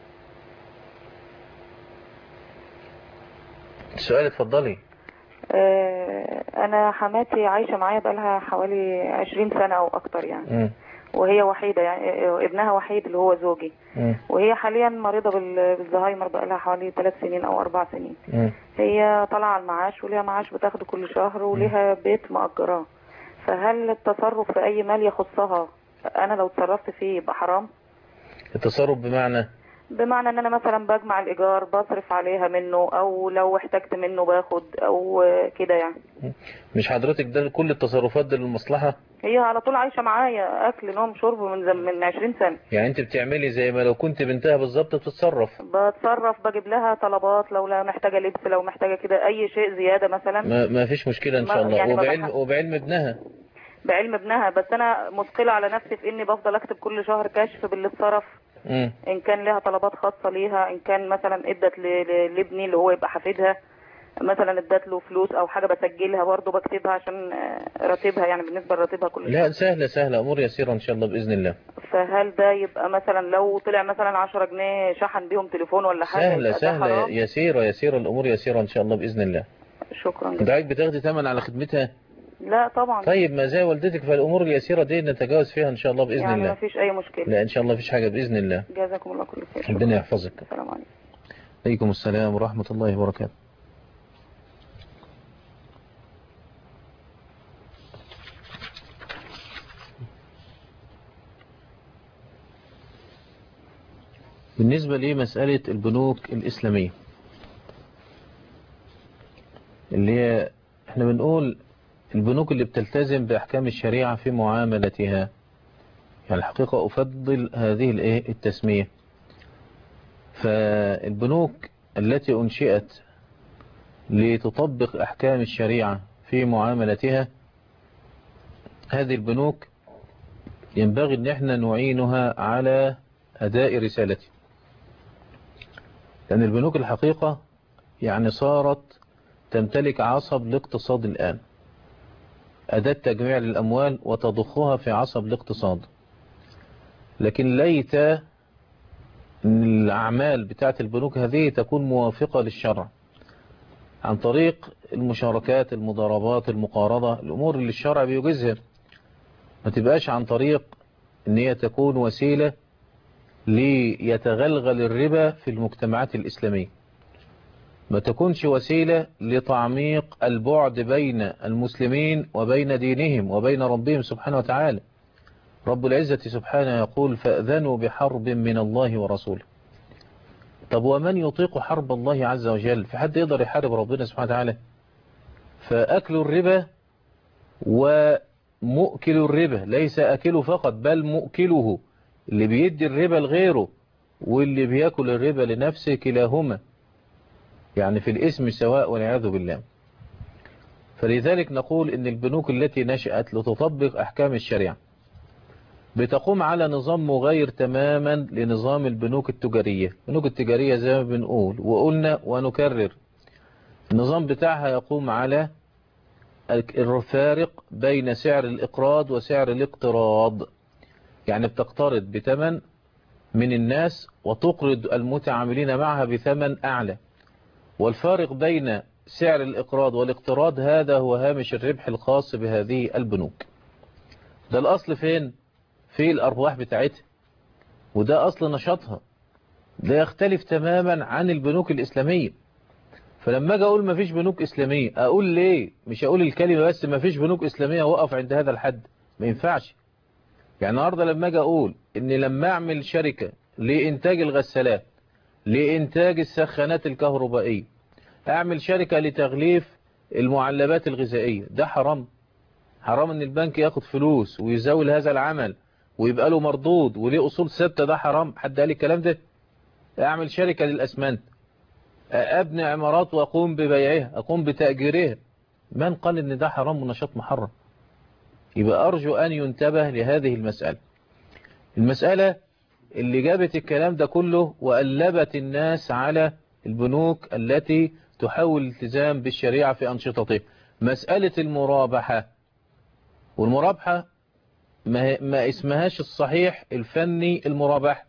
السؤال اتفضلي آه، أنا حماتي عايشة معايا بقالها حوالي عشرين سنة أو أكتر يعني مم. وهي وحيدة يعني آه، ابنها وحيد اللي هو زوجي مم. وهي حاليا مريضة بال- بالزهايمر بقالها حوالي ثلاث سنين أو أربع سنين مم. هي طالعة على المعاش وليها معاش بتاخده كل شهر وليها بيت مأجراه فهل التصرف في أي مال يخصها أنا لو اتصرفت فيه يبقى حرام؟ التصرف بمعنى بمعنى ان انا مثلا بجمع الايجار بصرف عليها منه او لو احتجت منه باخد او كده يعني مش حضرتك ده كل التصرفات دي للمصلحة هي على طول عايشه معايا اكل نوم شرب من زم من 20 سنه يعني انت بتعملي زي ما لو كنت بنتها بالظبط بتتصرف بتصرف بجيب لها طلبات لو لا محتاجه لبس لو محتاجه كده اي شيء زياده مثلا ما, ما فيش مشكلة ان ما- شاء الله يعني ما وبعلم, بح- وبعلم ابنها بعلم ابنها بس انا مثقله على نفسي في اني بفضل اكتب كل شهر كشف باللي اتصرف مم. ان كان لها طلبات خاصه ليها ان كان مثلا ادت ل- ل- لابني اللي هو يبقى حفيدها مثلا ادت له فلوس او حاجه بسجلها برضه بكتبها عشان آه، راتبها يعني بالنسبه لراتبها كل لا سهلة سهلة امور يسيرة ان شاء الله باذن الله فهل ده يبقى مثلا لو طلع مثلا 10 جنيه شحن بيهم تليفون ولا حاجه سهلة يبقى ده سهلة حرام؟ يسيرة يسيرة الامور يسيرة ان شاء الله باذن الله شكرا انت عايز بتاخدي ثمن على خدمتها لا طبعا طيب ما زي والدتك فالامور اليسيرة دي نتجاوز فيها ان شاء الله باذن يعني ما الله فيش اي مشكله لا ان شاء الله مفيش حاجة باذن الله جزاكم الله كل خير ربنا يحفظك السلام عليكم عليكم السلام ورحمة الله وبركاته بالنسبة لمسألة البنوك الإسلامية اللي هي احنا بنقول البنوك اللي بتلتزم بأحكام الشريعة في معاملتها يعني الحقيقة أفضل هذه الإيه التسمية فالبنوك التي أنشئت لتطبق أحكام الشريعة في معاملتها هذه البنوك ينبغي أن احنا نعينها على أداء رسالته لأن البنوك الحقيقة يعني صارت تمتلك عصب الاقتصاد الآن أداة تجميع للأموال وتضخها في عصب الاقتصاد لكن ليت أن الأعمال بتاعت البنوك هذه تكون موافقة للشرع عن طريق المشاركات المضاربات المقارضة الأمور اللي الشرع بيجيزها ما تبقاش عن طريق أن هي تكون وسيلة ليتغلغل الربا في المجتمعات الإسلامية ما تكونش وسيلة لتعميق البعد بين المسلمين وبين دينهم وبين ربهم سبحانه وتعالى رب العزة سبحانه يقول فأذنوا بحرب من الله ورسوله طب ومن يطيق حرب الله عز وجل في حد يقدر يحارب ربنا سبحانه وتعالى فأكل الربا ومؤكل الربا ليس أكله فقط بل مؤكله اللي بيدي الربا لغيره واللي بياكل الربا لنفسه كلاهما يعني في الاسم سواء والعياذ بالله فلذلك نقول ان البنوك التي نشأت لتطبق احكام الشريعة بتقوم على نظام مغاير تماما لنظام البنوك التجارية البنوك التجارية زي ما بنقول وقلنا ونكرر النظام بتاعها يقوم على الفارق بين سعر الإقراض وسعر الاقتراض يعني بتقترض بثمن من الناس وتقرض المتعاملين معها بثمن أعلى والفارق بين سعر الإقراض والاقتراض هذا هو هامش الربح الخاص بهذه البنوك ده الأصل فين في الأرواح بتاعتها وده أصل نشاطها ده يختلف تماما عن البنوك الإسلامية فلما اجي اقول مفيش بنوك اسلاميه اقول ليه مش اقول الكلمه بس مفيش بنوك اسلاميه واقف عند هذا الحد ما ينفعش يعني النهارده لما اجي اقول ان لما اعمل شركه لانتاج الغسالات لانتاج السخانات الكهربائيه اعمل شركه لتغليف المعلبات الغذائيه ده حرام حرام ان البنك ياخد فلوس ويزاول هذا العمل ويبقى له مردود وليه اصول ثابته ده حرام حد قال الكلام ده اعمل شركه للاسمنت ابني عمارات واقوم ببيعها اقوم بتأجيرها من قال ان ده حرام ونشاط محرم يبقى ارجو ان ينتبه لهذه المسألة المسألة اللي جابت الكلام ده كله وقلبت الناس على البنوك التي تحاول الالتزام بالشريعة في أنشطتها مسألة المرابحة والمرابحة ما, ما اسمهاش الصحيح الفني المرابحة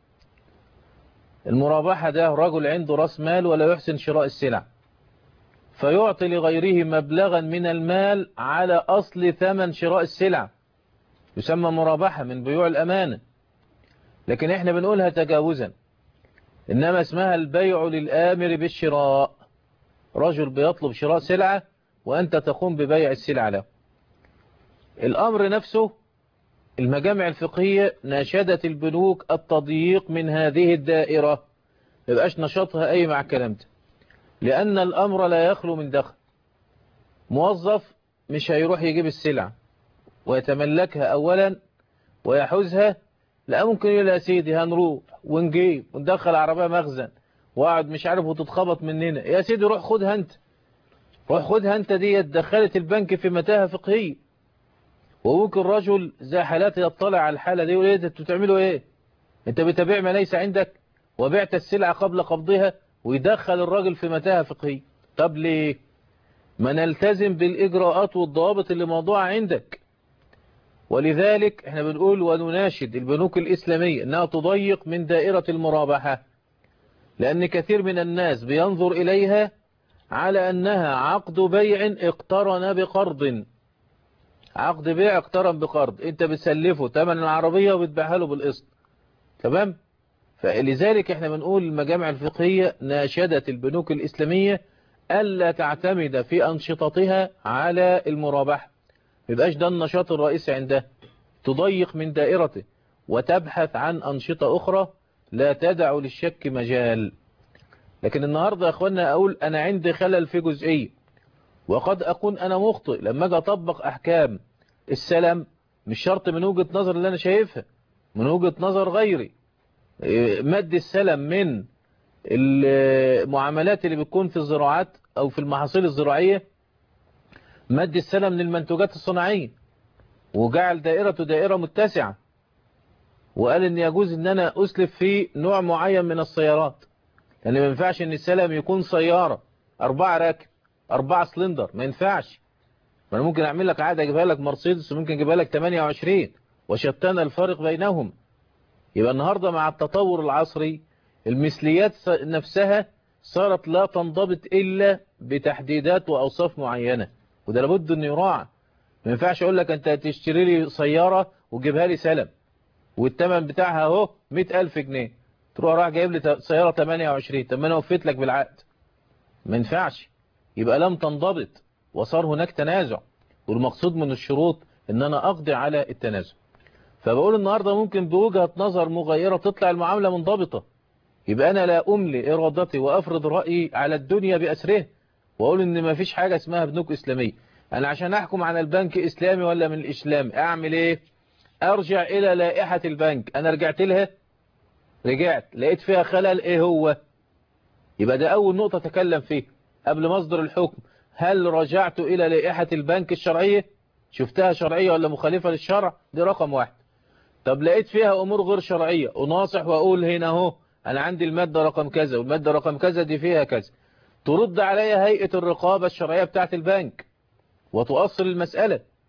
المرابحة ده رجل عنده راس مال ولا يحسن شراء السلع فيعطي لغيره مبلغا من المال على أصل ثمن شراء السلع يسمى مرابحة من بيوع الأمانة لكن احنا بنقولها تجاوزا إنما اسمها البيع للآمر بالشراء رجل بيطلب شراء سلعة وأنت تقوم ببيع السلعة له الأمر نفسه المجامع الفقهية ناشدت البنوك التضييق من هذه الدائرة يبقاش نشاطها أي مع الكلام ده لأن الأمر لا يخلو من دخل موظف مش هيروح يجيب السلعة ويتملكها أولا ويحوزها لا ممكن يقول يا سيدي هنروح ونجيب وندخل عربية مخزن وقعد مش عارف وتتخبط مننا يا سيدي روح خدها انت روح خدها انت دي دخلت البنك في متاهة فقهية وممكن رجل زي حالاتي يطلع على الحالة دي يقول ايه انتوا بتعملوا ايه انت بتبيع ما ليس عندك وبعت السلعة قبل قبضها ويدخل الراجل في متاهة فقهية طب ليه ما نلتزم بالإجراءات والضوابط اللي موضوعة عندك ولذلك احنا بنقول ونناشد البنوك الإسلامية انها تضيق من دائرة المرابحة لأن كثير من الناس بينظر إليها على أنها عقد بيع اقترن بقرض عقد بيع اقترن بقرض انت بتسلفه ثمن العربية وبتبيعها له بالقسط تمام فلذلك احنا بنقول المجامع الفقهية ناشدت البنوك الإسلامية ألا تعتمد في أنشطتها على المرابحة يبقاش ده النشاط الرئيسي عندها تضيق من دائرته وتبحث عن أنشطة أخرى لا تدع للشك مجال لكن النهاردة يا أخوانا أقول أنا عندي خلل في جزئية وقد أكون أنا مخطئ لما أجي أطبق أحكام السلم مش شرط من وجهة نظر اللي أنا شايفها من وجهة نظر غيري مد السلم من المعاملات اللي بتكون في الزراعات أو في المحاصيل الزراعية مد السلم للمنتوجات الصناعية وجعل دائرته دائرة متسعة وقال ان يجوز ان انا اسلف في نوع معين من السيارات لان يعني ما ينفعش ان السلم يكون سيارة اربعة راكب اربعة سلندر ما ينفعش ما انا ممكن اعمل لك عادة اجيبها لك مرسيدس وممكن اجيبها لك 28 وشتان الفرق بينهم يبقى النهاردة مع التطور العصري المثليات نفسها صارت لا تنضبط الا بتحديدات واوصاف معينة وده لابد انه يراعى ما ينفعش اقول لك انت تشتري لي سيارة وتجيبها لي سلم والثمن بتاعها اهو 100000 جنيه تروح راح جايب لي سيارة 28 طب ما انا وفيت لك بالعقد ما ينفعش يبقى لم تنضبط وصار هناك تنازع والمقصود من الشروط ان انا اقضي على التنازع فبقول النهاردة ممكن بوجهة نظر مغيرة تطلع المعاملة منضبطة يبقى انا لا املي ارادتي وافرض رأيي على الدنيا باسره واقول ان ما فيش حاجة اسمها بنوك اسلامية انا عشان احكم على البنك اسلامي ولا من الاسلام اعمل ايه ارجع الى لائحة البنك انا رجعت لها رجعت لقيت فيها خلل ايه هو يبقى ده اول نقطة تكلم فيه قبل مصدر الحكم هل رجعت الى لائحة البنك الشرعية شفتها شرعية ولا مخالفة للشرع دي رقم واحد طب لقيت فيها امور غير شرعية اناصح واقول هنا اهو انا عندي المادة رقم كذا والمادة رقم كذا دي فيها كذا ترد عليا هيئة الرقابة الشرعية بتاعت البنك وتؤصل المسألة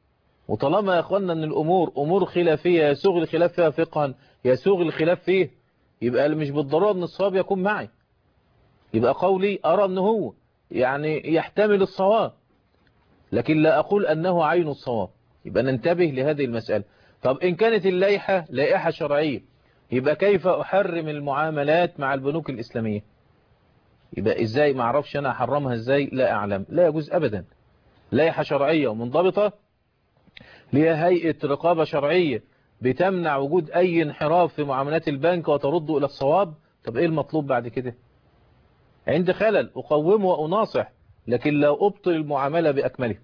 وطالما يا اخوانا ان الامور امور خلافية يسوغ الخلاف فيها فقها يسوغ الخلاف فيه يبقى مش بالضرورة ان الصواب يكون معي يبقى قولي ارى ان هو يعني يحتمل الصواب لكن لا اقول انه عين الصواب يبقى ننتبه لهذه المسألة طب ان كانت اللائحة لائحة شرعية يبقى كيف احرم المعاملات مع البنوك الاسلامية يبقى ازاي ما اعرفش انا احرمها ازاي لا اعلم لا يجوز ابدا لائحة شرعية ومنضبطة ليها هيئة رقابة شرعية بتمنع وجود اي انحراف في معاملات البنك وترد الى الصواب طب ايه المطلوب بعد كده عند خلل اقومه واناصح لكن لا ابطل المعاملة باكملها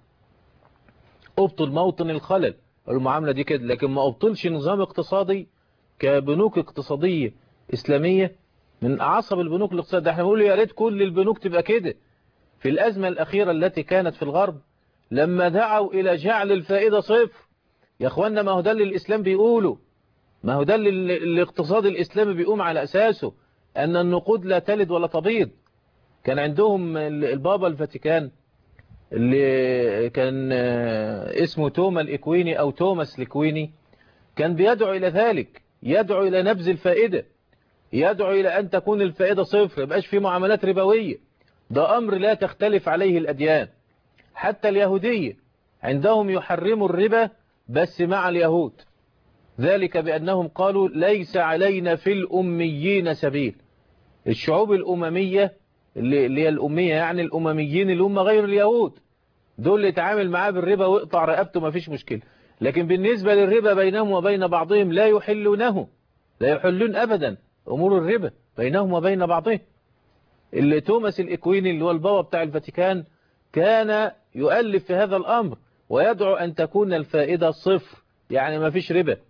ابطل موطن الخلل المعاملة دي كده لكن ما ابطلش نظام اقتصادي كبنوك اقتصادية اسلامية من اعصب البنوك الاقتصادية ده احنا بنقول يا ريت كل البنوك تبقى كده في الازمة الاخيرة التي كانت في الغرب لما دعوا الى جعل الفائدة صفر يا اخوانا ما هو ده اللي الاسلام بيقوله ما هو ده اللي الاقتصاد الاسلامي بيقوم على اساسه ان النقود لا تلد ولا تبيض كان عندهم البابا الفاتيكان اللي كان اسمه توما الاكويني او توماس الاكويني كان بيدعو الى ذلك يدعو الى نبذ الفائدة يدعو الى ان تكون الفائدة صفر يبقاش في معاملات ربوية ده امر لا تختلف عليه الاديان حتى اليهودية عندهم يحرموا الربا بس مع اليهود ذلك بأنهم قالوا ليس علينا في الأميين سبيل الشعوب الأممية اللي هي الأمية يعني الأمميين اللي هم غير اليهود دول اللي يتعامل معاه بالربا ويقطع رقبته ما فيش مشكلة لكن بالنسبة للربا بينهم وبين بعضهم لا يحلونه لا يحلون أبدا أمور الربا بينهم وبين بعضهم اللي توماس الإكويني اللي هو البابا بتاع الفاتيكان كان يؤلف في هذا الأمر ويدعو أن تكون الفائدة صفر يعني ما فيش ربا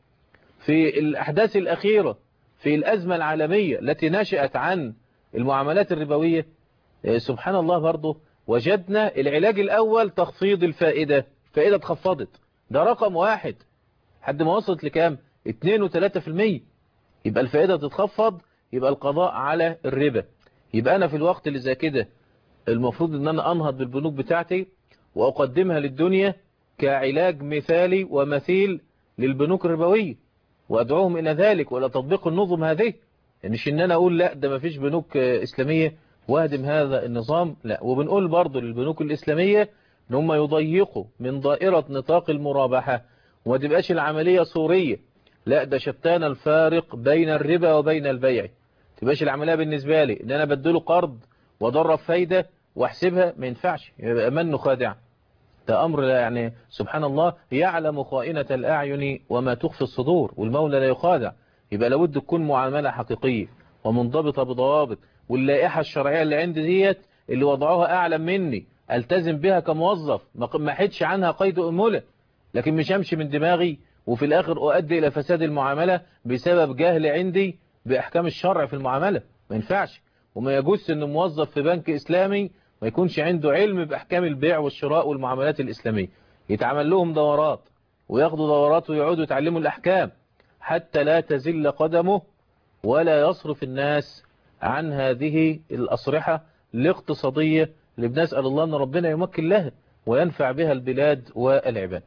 في الأحداث الأخيرة في الأزمة العالمية التي نشأت عن المعاملات الربوية سبحان الله برضه وجدنا العلاج الأول تخفيض الفائدة الفائدة اتخفضت ده رقم واحد حد ما وصلت لكام 2 و3 في المية يبقى الفائدة تتخفض يبقى القضاء على الربا يبقى أنا في الوقت اللي زي كده المفروض ان انا انهض بالبنوك بتاعتي واقدمها للدنيا كعلاج مثالي ومثيل للبنوك الربوية وادعوهم الى ذلك ولا تطبيق النظم هذه يعني مش ان انا اقول لا ده ما فيش بنوك اسلامية واهدم هذا النظام لا وبنقول برضو للبنوك الاسلامية ان هم يضيقوا من دائرة نطاق المرابحة وما تبقاش العملية صورية لا ده شتان الفارق بين الربا وبين البيع تبقاش العملية بالنسبة لي ان انا بدله قرض وضرب فايدة واحسبها ما ينفعش يبقى منه خادع ده أمر يعني سبحان الله يعلم خائنة الأعين وما تخفي الصدور والمولى لا يخادع يبقى لابد تكون معاملة حقيقية ومنضبطة بضوابط واللائحة الشرعية اللي عندي ديت اللي وضعوها أعلم مني التزم بها كموظف ما حدش عنها قيد أمولة لكن مش همشي من دماغي وفي الآخر أؤدي إلى فساد المعاملة بسبب جهل عندي بأحكام الشرع في المعاملة ما ينفعش وما يجوز أن موظف في بنك إسلامي ما يكونش عنده علم بأحكام البيع والشراء والمعاملات الإسلامية يتعمل لهم دورات وياخدوا دورات ويقعدوا يتعلموا الأحكام حتى لا تزل قدمه ولا يصرف الناس عن هذه الأصرحة الاقتصادية اللي بنسأل الله أن ربنا يمكن لها وينفع بها البلاد والعباد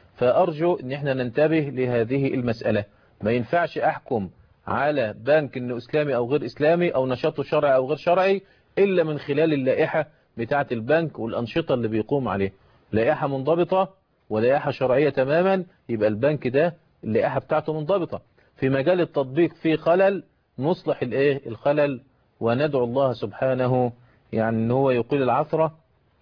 فأرجو أن احنا ننتبه لهذه المسألة ما ينفعش أحكم على بنك انه اسلامي او غير اسلامي او نشاطه شرعي او غير شرعي الا من خلال اللائحة بتاعة البنك والانشطة اللي بيقوم عليه لائحة منضبطة ولائحة شرعية تماما يبقى البنك ده اللائحة بتاعته منضبطة في مجال التطبيق في خلل نصلح الايه الخلل وندعو الله سبحانه يعني ان هو يقيل العثرة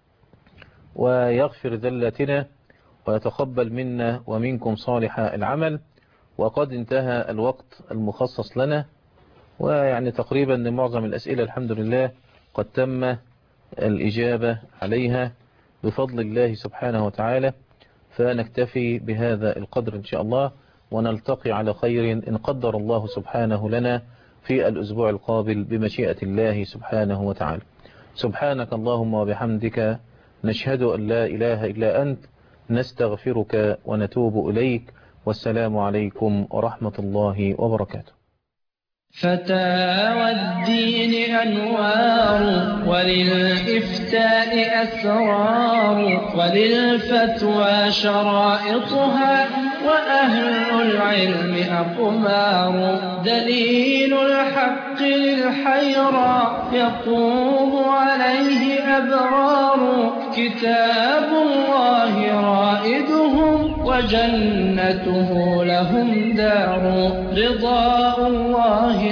ويغفر ذلتنا ويتقبل منا ومنكم صالح العمل وقد انتهى الوقت المخصص لنا ويعني تقريبا معظم الأسئلة الحمد لله قد تم الإجابة عليها بفضل الله سبحانه وتعالى فنكتفي بهذا القدر إن شاء الله ونلتقي على خير إن قدر الله سبحانه لنا في الأسبوع القابل بمشيئة الله سبحانه وتعالى سبحانك اللهم وبحمدك نشهد أن لا إله إلا أنت نستغفرك ونتوب إليك والسلام عليكم ورحمة الله وبركاته فتاوى الدين أنوار وللإفتاء أسرار وللفتوى شرائطها وأهل العلم أقمار دليل الحق للحيرى يقوم عليه أبرار كتاب الله رائدهم وجنته لهم دار رضاء الله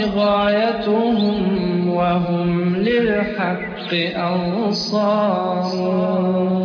غايتهم وهم للحق أنصار